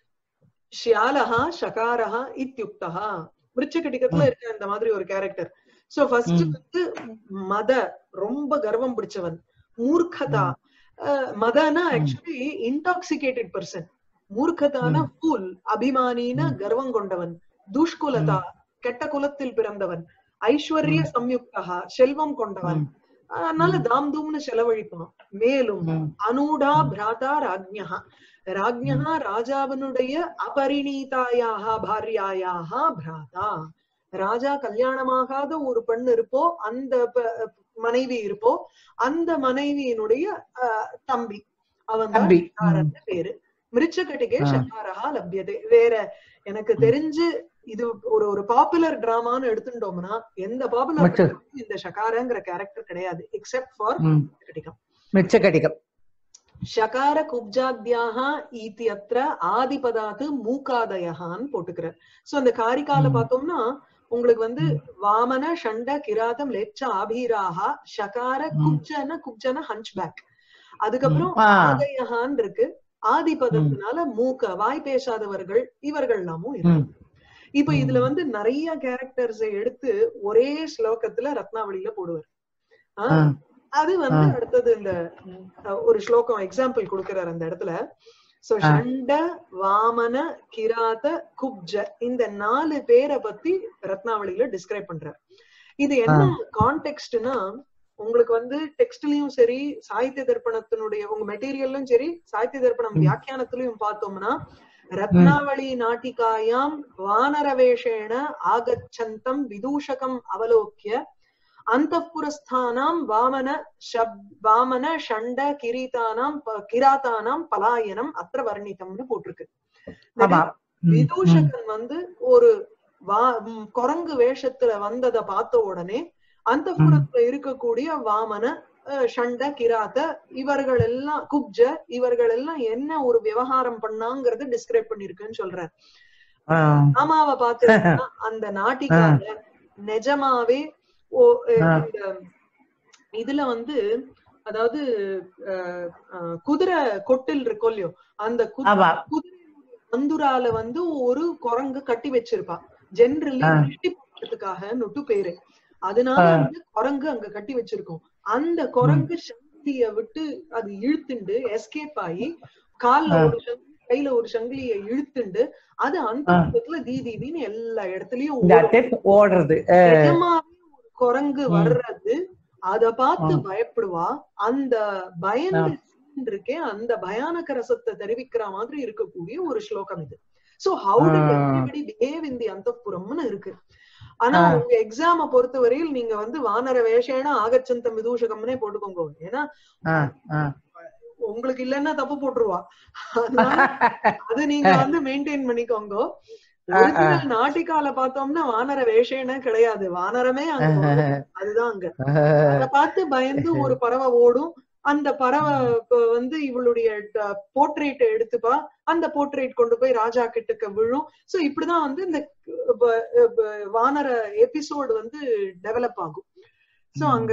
ஷியாலஹா ஷகாரஹா இத்தியுக்தா விருச்சகடிகத்துல இருக்க இந்த மாதிரி ஒரு கேரக்டர் சோ ஃபர்ஸ்ட் ம். வந்து மத ரொம்ப கர்வம் பிடிச்சவன் மூர்க்கதா அஹ், மதனா ம். ஆக்சுவலி இன்டாக்சிகேட்டட் பர்சன் மூர்க்கதான ம். ஃபூல் அபிமானின ம். கர்வம் கொண்டவன் துஷ்குலதா கெட்ட குலத்தில் பிறந்தவன் ஐஸ்வர்ய சம்யுக்தா செல்வம் கொண்டவன் ம். அதனால தாம் தூம்னு செலவழிப்பான் மேலும் ம். அனூடா ம். பிராதா ராஜ்ஞா ராஜ்ஞா ராஜாவினுடைய அபரிணீதாயாக பாரியாயாக பிராதா ராஜா கல்யாணமாகாத ஒரு பெண் இருப்போ அந்த ப- மனைவி இருப்போ அந்த மனைவியினுடைய அஹ், தம்பி அவன் தான் தம்பி ம். ஷகாரன்னு பேரு மிருச்சகட்டிகே ஆ. ஷகாரஹா லப்யதே வேற எனக்கு தெரிஞ்சு இது ஒரு ஒரு பாப்புலர் டிராமான்னு எடுத்துட்டோம்னா எந்த பாப்புலர் மற்ற- இந்த ஷகாரங்கிற கேரக்டர் கிடையாது எக்ஸெப்ட் ஃபார் ம். கட்டிகம் மிச்சக்கடிகம் ஷகார குப்ஜாத்யாக இத்தியத்திர ஆதிபதாத்து மூக்காதயகான்னு போட்டுக்கிறார் சோ அந்த காரிகால ம். பார்த்தோம்னா உங்களுக்கு வந்து வாமன ஷண்ட கிராதம் லெச்ச ஆபீராக ஷகார ம். குப்ஜன குப்ஜன ஹஞ்ச்பேக் அதுக்கப்புறம் ஆ. ஆதயகான் இருக்கு ஆதிபதத்தினால மூக்க வாய் பேசாதவர்கள் இவர்கள் எல்லாமும் இருக்கு ம். இப்ப ம். இதுல வந்து நிறைய கேரக்டர்ஸ் எடுத்து ஒரே ஸ்லோகத்துல ரத்னாவளியில போடுவார் ஆ, ஆ. அது வந்து ஆ. அடுத்தது இந்த அஹ், ஒரு ஸ்லோகம் எக்ஸாம்பிள் கொடுக்கிறார் அந்த இடத்துல சோ ஆ. ஷண்ட வாமன கிராத குப்ஜ இந்த நாலு பேரை பத்தி ரத்னாவளியில டிஸ்கிரைப் பண்றார் இது என்ன கான்டெக்ட்னா உங்களுக்கு வந்து டெக்ஸ்ட்லயும் சரி சாகித்ய தர்ப்பணத்தினுடைய உங்க மெட்டீரியல்லும் சரி சாகித்ய தர்ப்பணம் ம். வியாக்கியானத்திலையும் பார்த்தோம்னா ரத்னாவளி நாட்டிகாயாம் வானரவேஷேண ஆகச்சந்தம் விதூஷகம் அவலோக்கிய அந்தப்புரஸ்தானாம் வாமன சப் வாமன ஷண்ட கிரீதானாம் ப- கிராத்தானாம் பலாயனம் அத்திர வர்ணிதம்னு போட்டிருக்கு ஆமா ம். ம். விதூஷகன் வந்து ஒரு வா ம், குரங்கு வேஷத்துல வந்ததை பார்த்த உடனே அந்த இருக்கக்கூடிய வாமன அஹ், ஷண்ட கிராத்த இவர்கள் எல்லாம் குப்ஜ இவர்கள் எல்லாம் என்ன ஒரு விவகாரம் பண்ணாங்கிறத டிஸ்கிரைப் பண்ணிருக்குன்னு சொல்றார் ஆஹ் ராமாவை பார்த்தீங்கன்னா அந்த நாட்டிக்கால நிஜமாவே ஓ அஹ், ஆ. இந்த இதுல வந்து அதாவது அஹ், அஹ், குதிரை கொட்டில் இருக்கோ இல்லையோ அந்த குதிரை ஆமா அந்துரால வந்து ஒரு குரங்கு கட்டி வச்சிருப்பா ஜென்ரலி ஆ. திருஷ்டி போடுறதுக்காக நொட்டு பேரு அதனால ஆ. வந்து குரங்கு அங்க கட்டி வச்சிருக்கோம் அந்த குரங்கு சங்கிலிய விட்டு அது இழுத்துண்டு எஸ்கேப் ஆகி கால்ல ஆ. ஒரு சங்கிலி கையில ஒரு சங்கிலிய இழுத்துண்டு அது அந்த ஆ. பக்கத்துல தீ தீதின்னு எல்லா இடத்துலயும் இந்த ஓடும். அட்டை ஓடுறது நிஜமாவே ஒரு குரங்கு ம். வர்றது அத பார்த்து ஆ. பயப்படுவா அந்த பயந்து ஆ. scene இருக்கே அந்த பயானக ரசத்தை தெரிவிக்கிற மாதிரி இருக்கக்கூடிய ஒரு ஸ்லோகம் இது சோ ஹவு டு ஆ. எவ்ரிபடி பிஹேவ் இன் தி அந்தப்புறம்னு இருக்கு ஆனா ஆ. உங்க எக்ஸாம பொறுத்தவரையில் நீங்க வந்து வானர வேஷேன ஆகச்சந்த மிதூஷகம்னே போட்டுக்கோங்க ஏன்னா ஆஹ் ஆஹ் உங்களுக்கு இல்லைன்னா தப்பு போட்டுருவா அதனால அது நீங்க வந்து மெயின்டைன் பண்ணிக்கோங்க ஆ, ஆ. ஒரிஜினல் நாட்டிக்கால பார்த்தோம்னா வானர வேஷேன கிடையாது வானரமே அங்க வரும். அதுதான் அங்க அத பார்த்து பயந்து ஒரு பறவை ஓடும் அந்த பறவை இப்ப வந்து இவளுடைய போர்ட்ரேட் எடுத்துப்பா அந்த போர்ட்ரேட் கொண்டு போய் ராஜா கிட்டக்க விழும் சோ இப்படிதான் வந்து இந்த ப- ப- வானர எபிசோடு வந்து டெவலப் ஆகும் சோ அங்க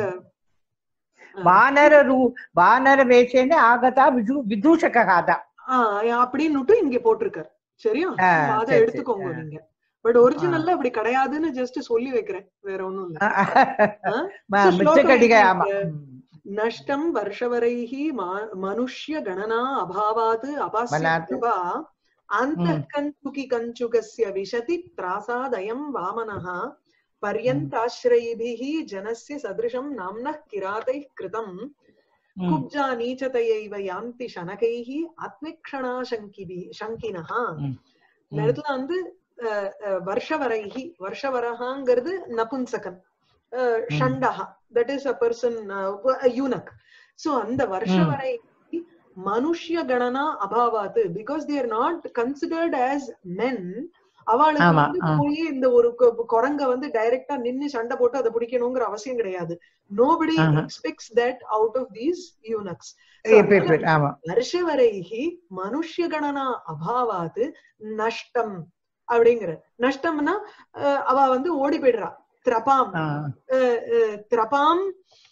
வானர ரூ வானர வேஷேன ஆகதா விது விதூஷகாதா ஆஹ் அப்படின்னுட்டு இங்க போட்டிருக்காரு சரியா ஆ, அத சரி, எடுத்துக்கோங்க சரி. நீங்க பட் ஒரிஜினல்ல அப்படி கிடையாதுன்னு ஜஸ்ட் சொல்லி வைக்கிறேன் வேற ஒண்ணும் இல்ல ம- So, மிச்ச கடிகை ஸ்லோகம் ஆமா நஷ்டம் வருஷவரைः மா- மனுஷ்ய கணனா அபாவாத் மனாத்து. அபாஸ்யபா அந்த ம். கஞ்சுகி கஞ்சுகஸ்ய விசதி த்ராசாதயம் வாமனः पर्यन्ताश्रयिभिः जनस्य सदृशं नाम्नः किरातैः कृतम् ம். कुब्जा नीचतयैव यान्ति शनकैः आत्मिक्षणाशङ्किभिः शङ्किनः ம். இந்த இடத்துல வந்து அஹ், அஹ், வருஷவரைஹி வருஷவரஹாங்கிறது நபுன்சகன் அஹ், ம். ஷண்டஹா that is a person eunuch so அந்த வருஷவரை மனுஷ்ய கணனா அபாவாத்து because they're not considered as men அவளுக்கு ஆமா, வந்து ஆ. போய் இந்த ஒரு கொ- குரங்க வந்து டைரக்டா நின்னு சண்டை போட்டு அதை பிடிக்கணுங்கிற அவசியம் கிடையாது நோபடி ஆஹா. Expects that out of these eunuchs இப்ப- இப்ப- ஆமா வருஷவரைஹி மனுஷ்ய கணனா அபாவாது நஷ்டம் அப்படிங்கிற நஷ்டம்னா அஹ், அவ வந்து ஓடி போயிடுறா திரபாம் ஆ. அஹ், அஹ், திரபாம்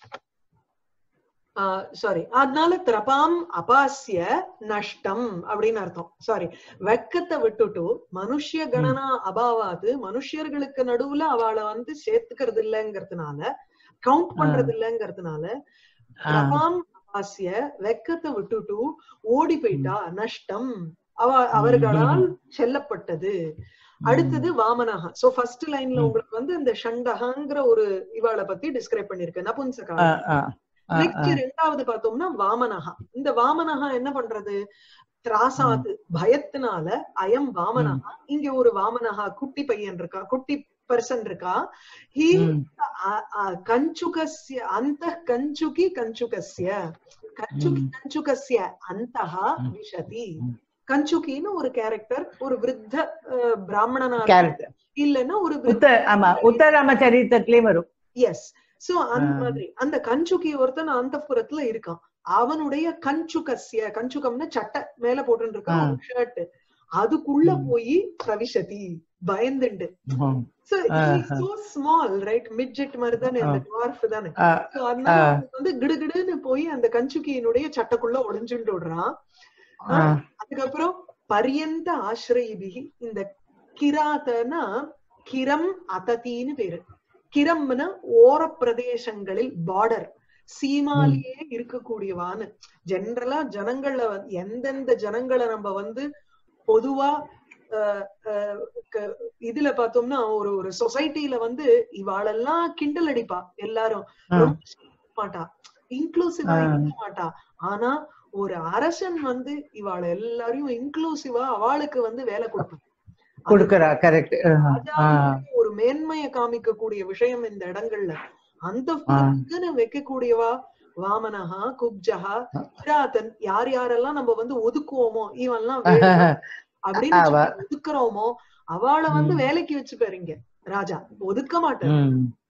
சாரி அதனால திரபாம் அபாசிய நஷ்டம் அப்படின்னு அர்த்தம் சாரி வெக்கத்தை விட்டுட்டு மனுஷ்ய கணனா அபாவாது மனுஷர்களுக்கு நடுவுல அவளை வந்து சேர்த்துக்கிறது இல்லைங்கிறதுனால கவுண்ட் பண்றது இல்லைங்கிறதுனால ஆ. பிரபாம் அபாசிய வெக்கத்தை விட்டுட்டு ஓடி போயிட்டா நஷ்டம் அவ அவர்களால் செல்லப்பட்டது அடுத்தது வாமனஹா சோ ஃபர்ஸ்ட் லைன்ல ம். உங்களுக்கு வந்து இந்த ஷண்டஹாங்கிற ஒரு இவாளை பத்தி டிஸ்கிரைப் பண்ணிருக்கு நபுன்சகா ஆ, ஆ, ஆ, நெக்ஸ்ட் ஆ. ரெண்டாவது பார்த்தோம்னா வாமனஹா இந்த வாமனஹா என்ன பண்றது திராசாது பயத்தினால அயம் வாமனஹா இங்க ஒரு வாமனஹா குட்டி பையன் இருக்கா குட்டி பர்சன் இருக்கா ஹி ம். அ- அ- கஞ்சுகஸ்ய அந்த கஞ்சுகி கஞ்சுகஸ்ய கஞ்சுகி ம். கஞ்சுகஸ்ய அந்தஹ ம். விஷதி ம். கஞ்சுகின்னு ஒரு கேரக்டர் ஒரு விருத்த அஹ், பிராமணனா Character. இல்லன்னா ஒரு உத்த ஆமா உத்தராம சரித்திரத்திலயும் வரும் எஸ் சோ அந்த ஆ. மாதிரி அந்த கஞ்சுகி ஒருத்தன் அந்த புறத்துல இருக்கான் அவனுடைய கஞ்சுகஸ்ய கஞ்சுகம்னு சட்டை மேல போட்டுட்டு இருக்கான் ஆ. ஷர்ட் அதுக்குள்ள ம். போய் பிரவிசதி பயந்துண்டு ம். சோ ஆஹா. சோ ஸ்மால் ரைட் மிட்ஜெட் மாதிரி தானே அந்த டுவார்ஃப் தானே ஆ, So, அதனால ஆ. அவன் வந்து கிடுகிடுன்னு போய் அந்த கஞ்சுகியினுடைய சட்டைக்குள்ள ஒளிஞ்சுட்டு விடுறான் ஆ. அதுக்கப்புறம் பரியந்த ஆசிரயிபிகி இந்த கிராத்தனா கிரம் அததின்னு பேரு கிரம்னா ஓர பிரதேசங்களில் பார்டர் சீமாலேயே இருக்கக்கூடியவான்னு ஜெனரலா ஜனங்கள்ல வந்து- எந்தெந்த ஜனங்களை நம்ம வந்து பொதுவா அஹ், அஹ், க- இதுல பார்த்தோம்னா ஒரு ஒரு சொசைட்டில வந்து இவாளெல்லாம் கிண்டல் அடிப்பா எல்லாரும் ஆ. ரொம்ப சிரிக்க மாட்டா இன்க்ளூசிவா ஆ. இருக்க மாட்டா ஆனா ஒரு அரசன் வந்து இவாள எல்லாரையும் இன்க்ளூசிவா அவளுக்கு வந்து வேலை கொடுப்பான் கொடுக்கறா கரெக்ட் ராஜாவுக்கு ஒரு மேன்மையை காமிக்கக்கூடிய விஷயம் இந்த இடங்கள்ல அந்த புறத்துக்குன்னு வைக்கக்கூடியவா வாமனஹா குப்ஜஹா கிராத்தன் யார் யாரெல்லாம் நம்ம வந்து ஒதுக்குவோமோ இவன்லாம் வேணும் அப்படின்னு அவ. சொல்லி ஒதுக்குறோமோ அவளை வந்து ம். வேலைக்கு வச்சுப்பாரு இங்க ராஜா ஒதுக்க மாட்டாரு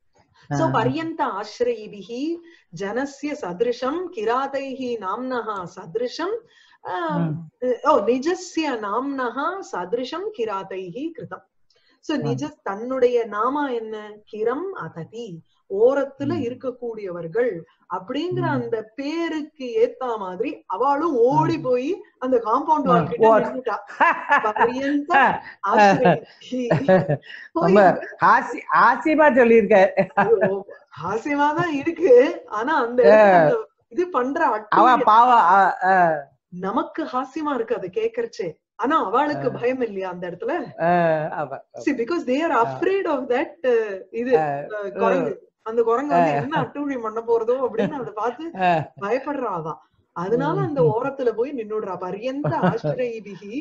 சோ ஆ. பர்யந்த ஆசிரயிபிஹி ஜனஸ்ய சதிருஷம் கிராதைஹி நாம்னஹா சதிருஷம் ஆஹ், ம். ஓ நிஜஸ்ய நாம்னஹா சதிருஷம் கிராதைஹி கிருதம் சோ நிஜ தன்னுடைய நாமா என்ன கிரம் அததி ஓரத்துல ம். இருக்கக்கூடியவர்கள் அப்படிங்கிற ம். அந்த பேருக்கு ஏத்த மாதிரி அவளும் ஓடி போய் அந்த காம்பவுண்ட் ஆ, வால் கிட்ட ஓ- நின்னுட்டா பர்யந்த ஆசிரயிபிஹி. ரொம்ப ஹாசி ஹாசியமா சொல்லியிருக்காரு ஐயோ, ஹாஸ்யமா தான் இருக்கு ஆனா அந்த இடத்துல அந்த இது பண்ற அவ அட்டூழியம் பாவம் அ, அ, நமக்கு ஹாஸ்யமா இருக்கு அதை கேக்குறச்சே ஆனா அவளுக்கு பயம் இல்லையா அந்த இடத்துல அ, அவ see because they are afraid of that uh, இது uh, குரங்கு அந்த குரங்கு வந்து என்ன அட்டூழியம் பண்ண போறதோ அப்படின்னு அதை பார்த்து அ, பயப்படுறா அவ அதனால அந்த ஓரத்துல போய் நின்னுடுறா பர்யந்த ஆசிரயிபிஹி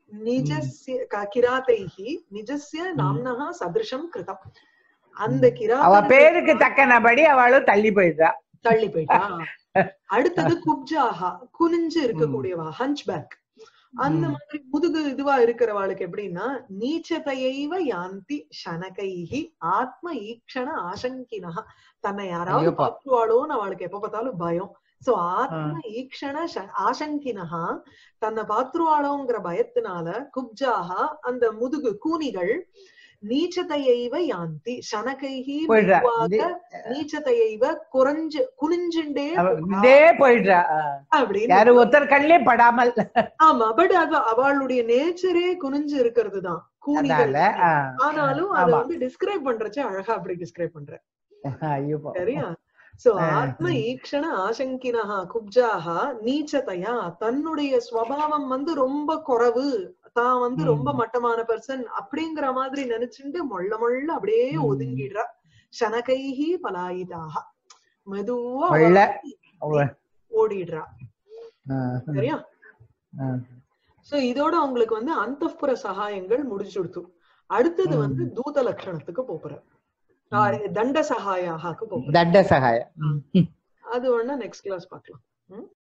நிஜஸ்ய க- கிராதைஹி நிஜஸ்ய நாம்னஹா சதிருஷம் கிருதம் அந்த அவ கிராத பேருக்கு தக்கனபடி அவளும் தள்ளி போயிடுறா தள்ளி போயிட்டா அடுத்தது குப்ஜாஹா குனிஞ்சு இருக்கக்கூடியவா ஹஞ்ச் பேக் அந்த ம். மாதிரி முதுகு இதுவா இருக்கிறவாளுக்கு எப்படின்னா நீச்சதையைவ யாந்தி சனகைஹி ஆத்ம ஈக்ஷண ஆசங்கினா தன்னை யாராவது ஐயோப்பா. பாத்துருவாளோன்னு அவளுக்கு எப்ப பார்த்தாலும் பயம் சோ ஆத்ம ஈக்ஷண ச- ஆசங்கினஹா தன்னை பாத்துருவாளோங்கிற பயத்தினால குப்ஜாஹா அந்த முதுகு கூனிகள் நீச்சதையைவ யாந்தி சனகைஹி போயிடுறா மெதுவாக நீச்சதையைவ குறைஞ்சு குனிஞ்சுண்டே அவ போறா இதே போயிடுறா அ. அப்படின்னு யாரு ஒருத்தர் கண்ணிலே படாமல் ஆமா பட் அது அவளுடைய நேச்சரே குனிஞ்சு இருக்கிறது தான் கூனிகள் அதனால அ, ஆனாலும் அத ஆமா. வந்து டிஸ்கிரைப் பண்றச்ச அழகா அப்படி டிஸ்கிரைப் பண்ற ஐயோ சரியா சோ ஆ. ஆத்ம ஈக்ஷண ஆசங்கினஹா குப்ஜாஹா நீச்சதையா தன்னுடைய ஸ்வபாவம் வந்து ரொம்ப குறைவு தான் வந்து ம். ரொம்ப மட்டமான பர்சன் அப்படிங்கிற மாதிரி நினைச்சுட்டு மொள்ள மொள்ள அப்படியே ம். ஒதுங்கிடுறா சனகைஹி பலாயிதாக மெதுவா கொள்ள. அவ ஓடிடுறா அ, சரியா அ. சோ இதோட அவங்களுக்கு வந்து அந்தப்புற சகாயங்கள் முடிச்சுடுத்து அடுத்தது ம். வந்து தூத லட்சணத்துக்கு போற தண்ட சகாயாக்கு போற தண்ட சகாயம் ம். அது வேணா நெக்ஸ்ட் கிளாஸ் பார்க்கலாம்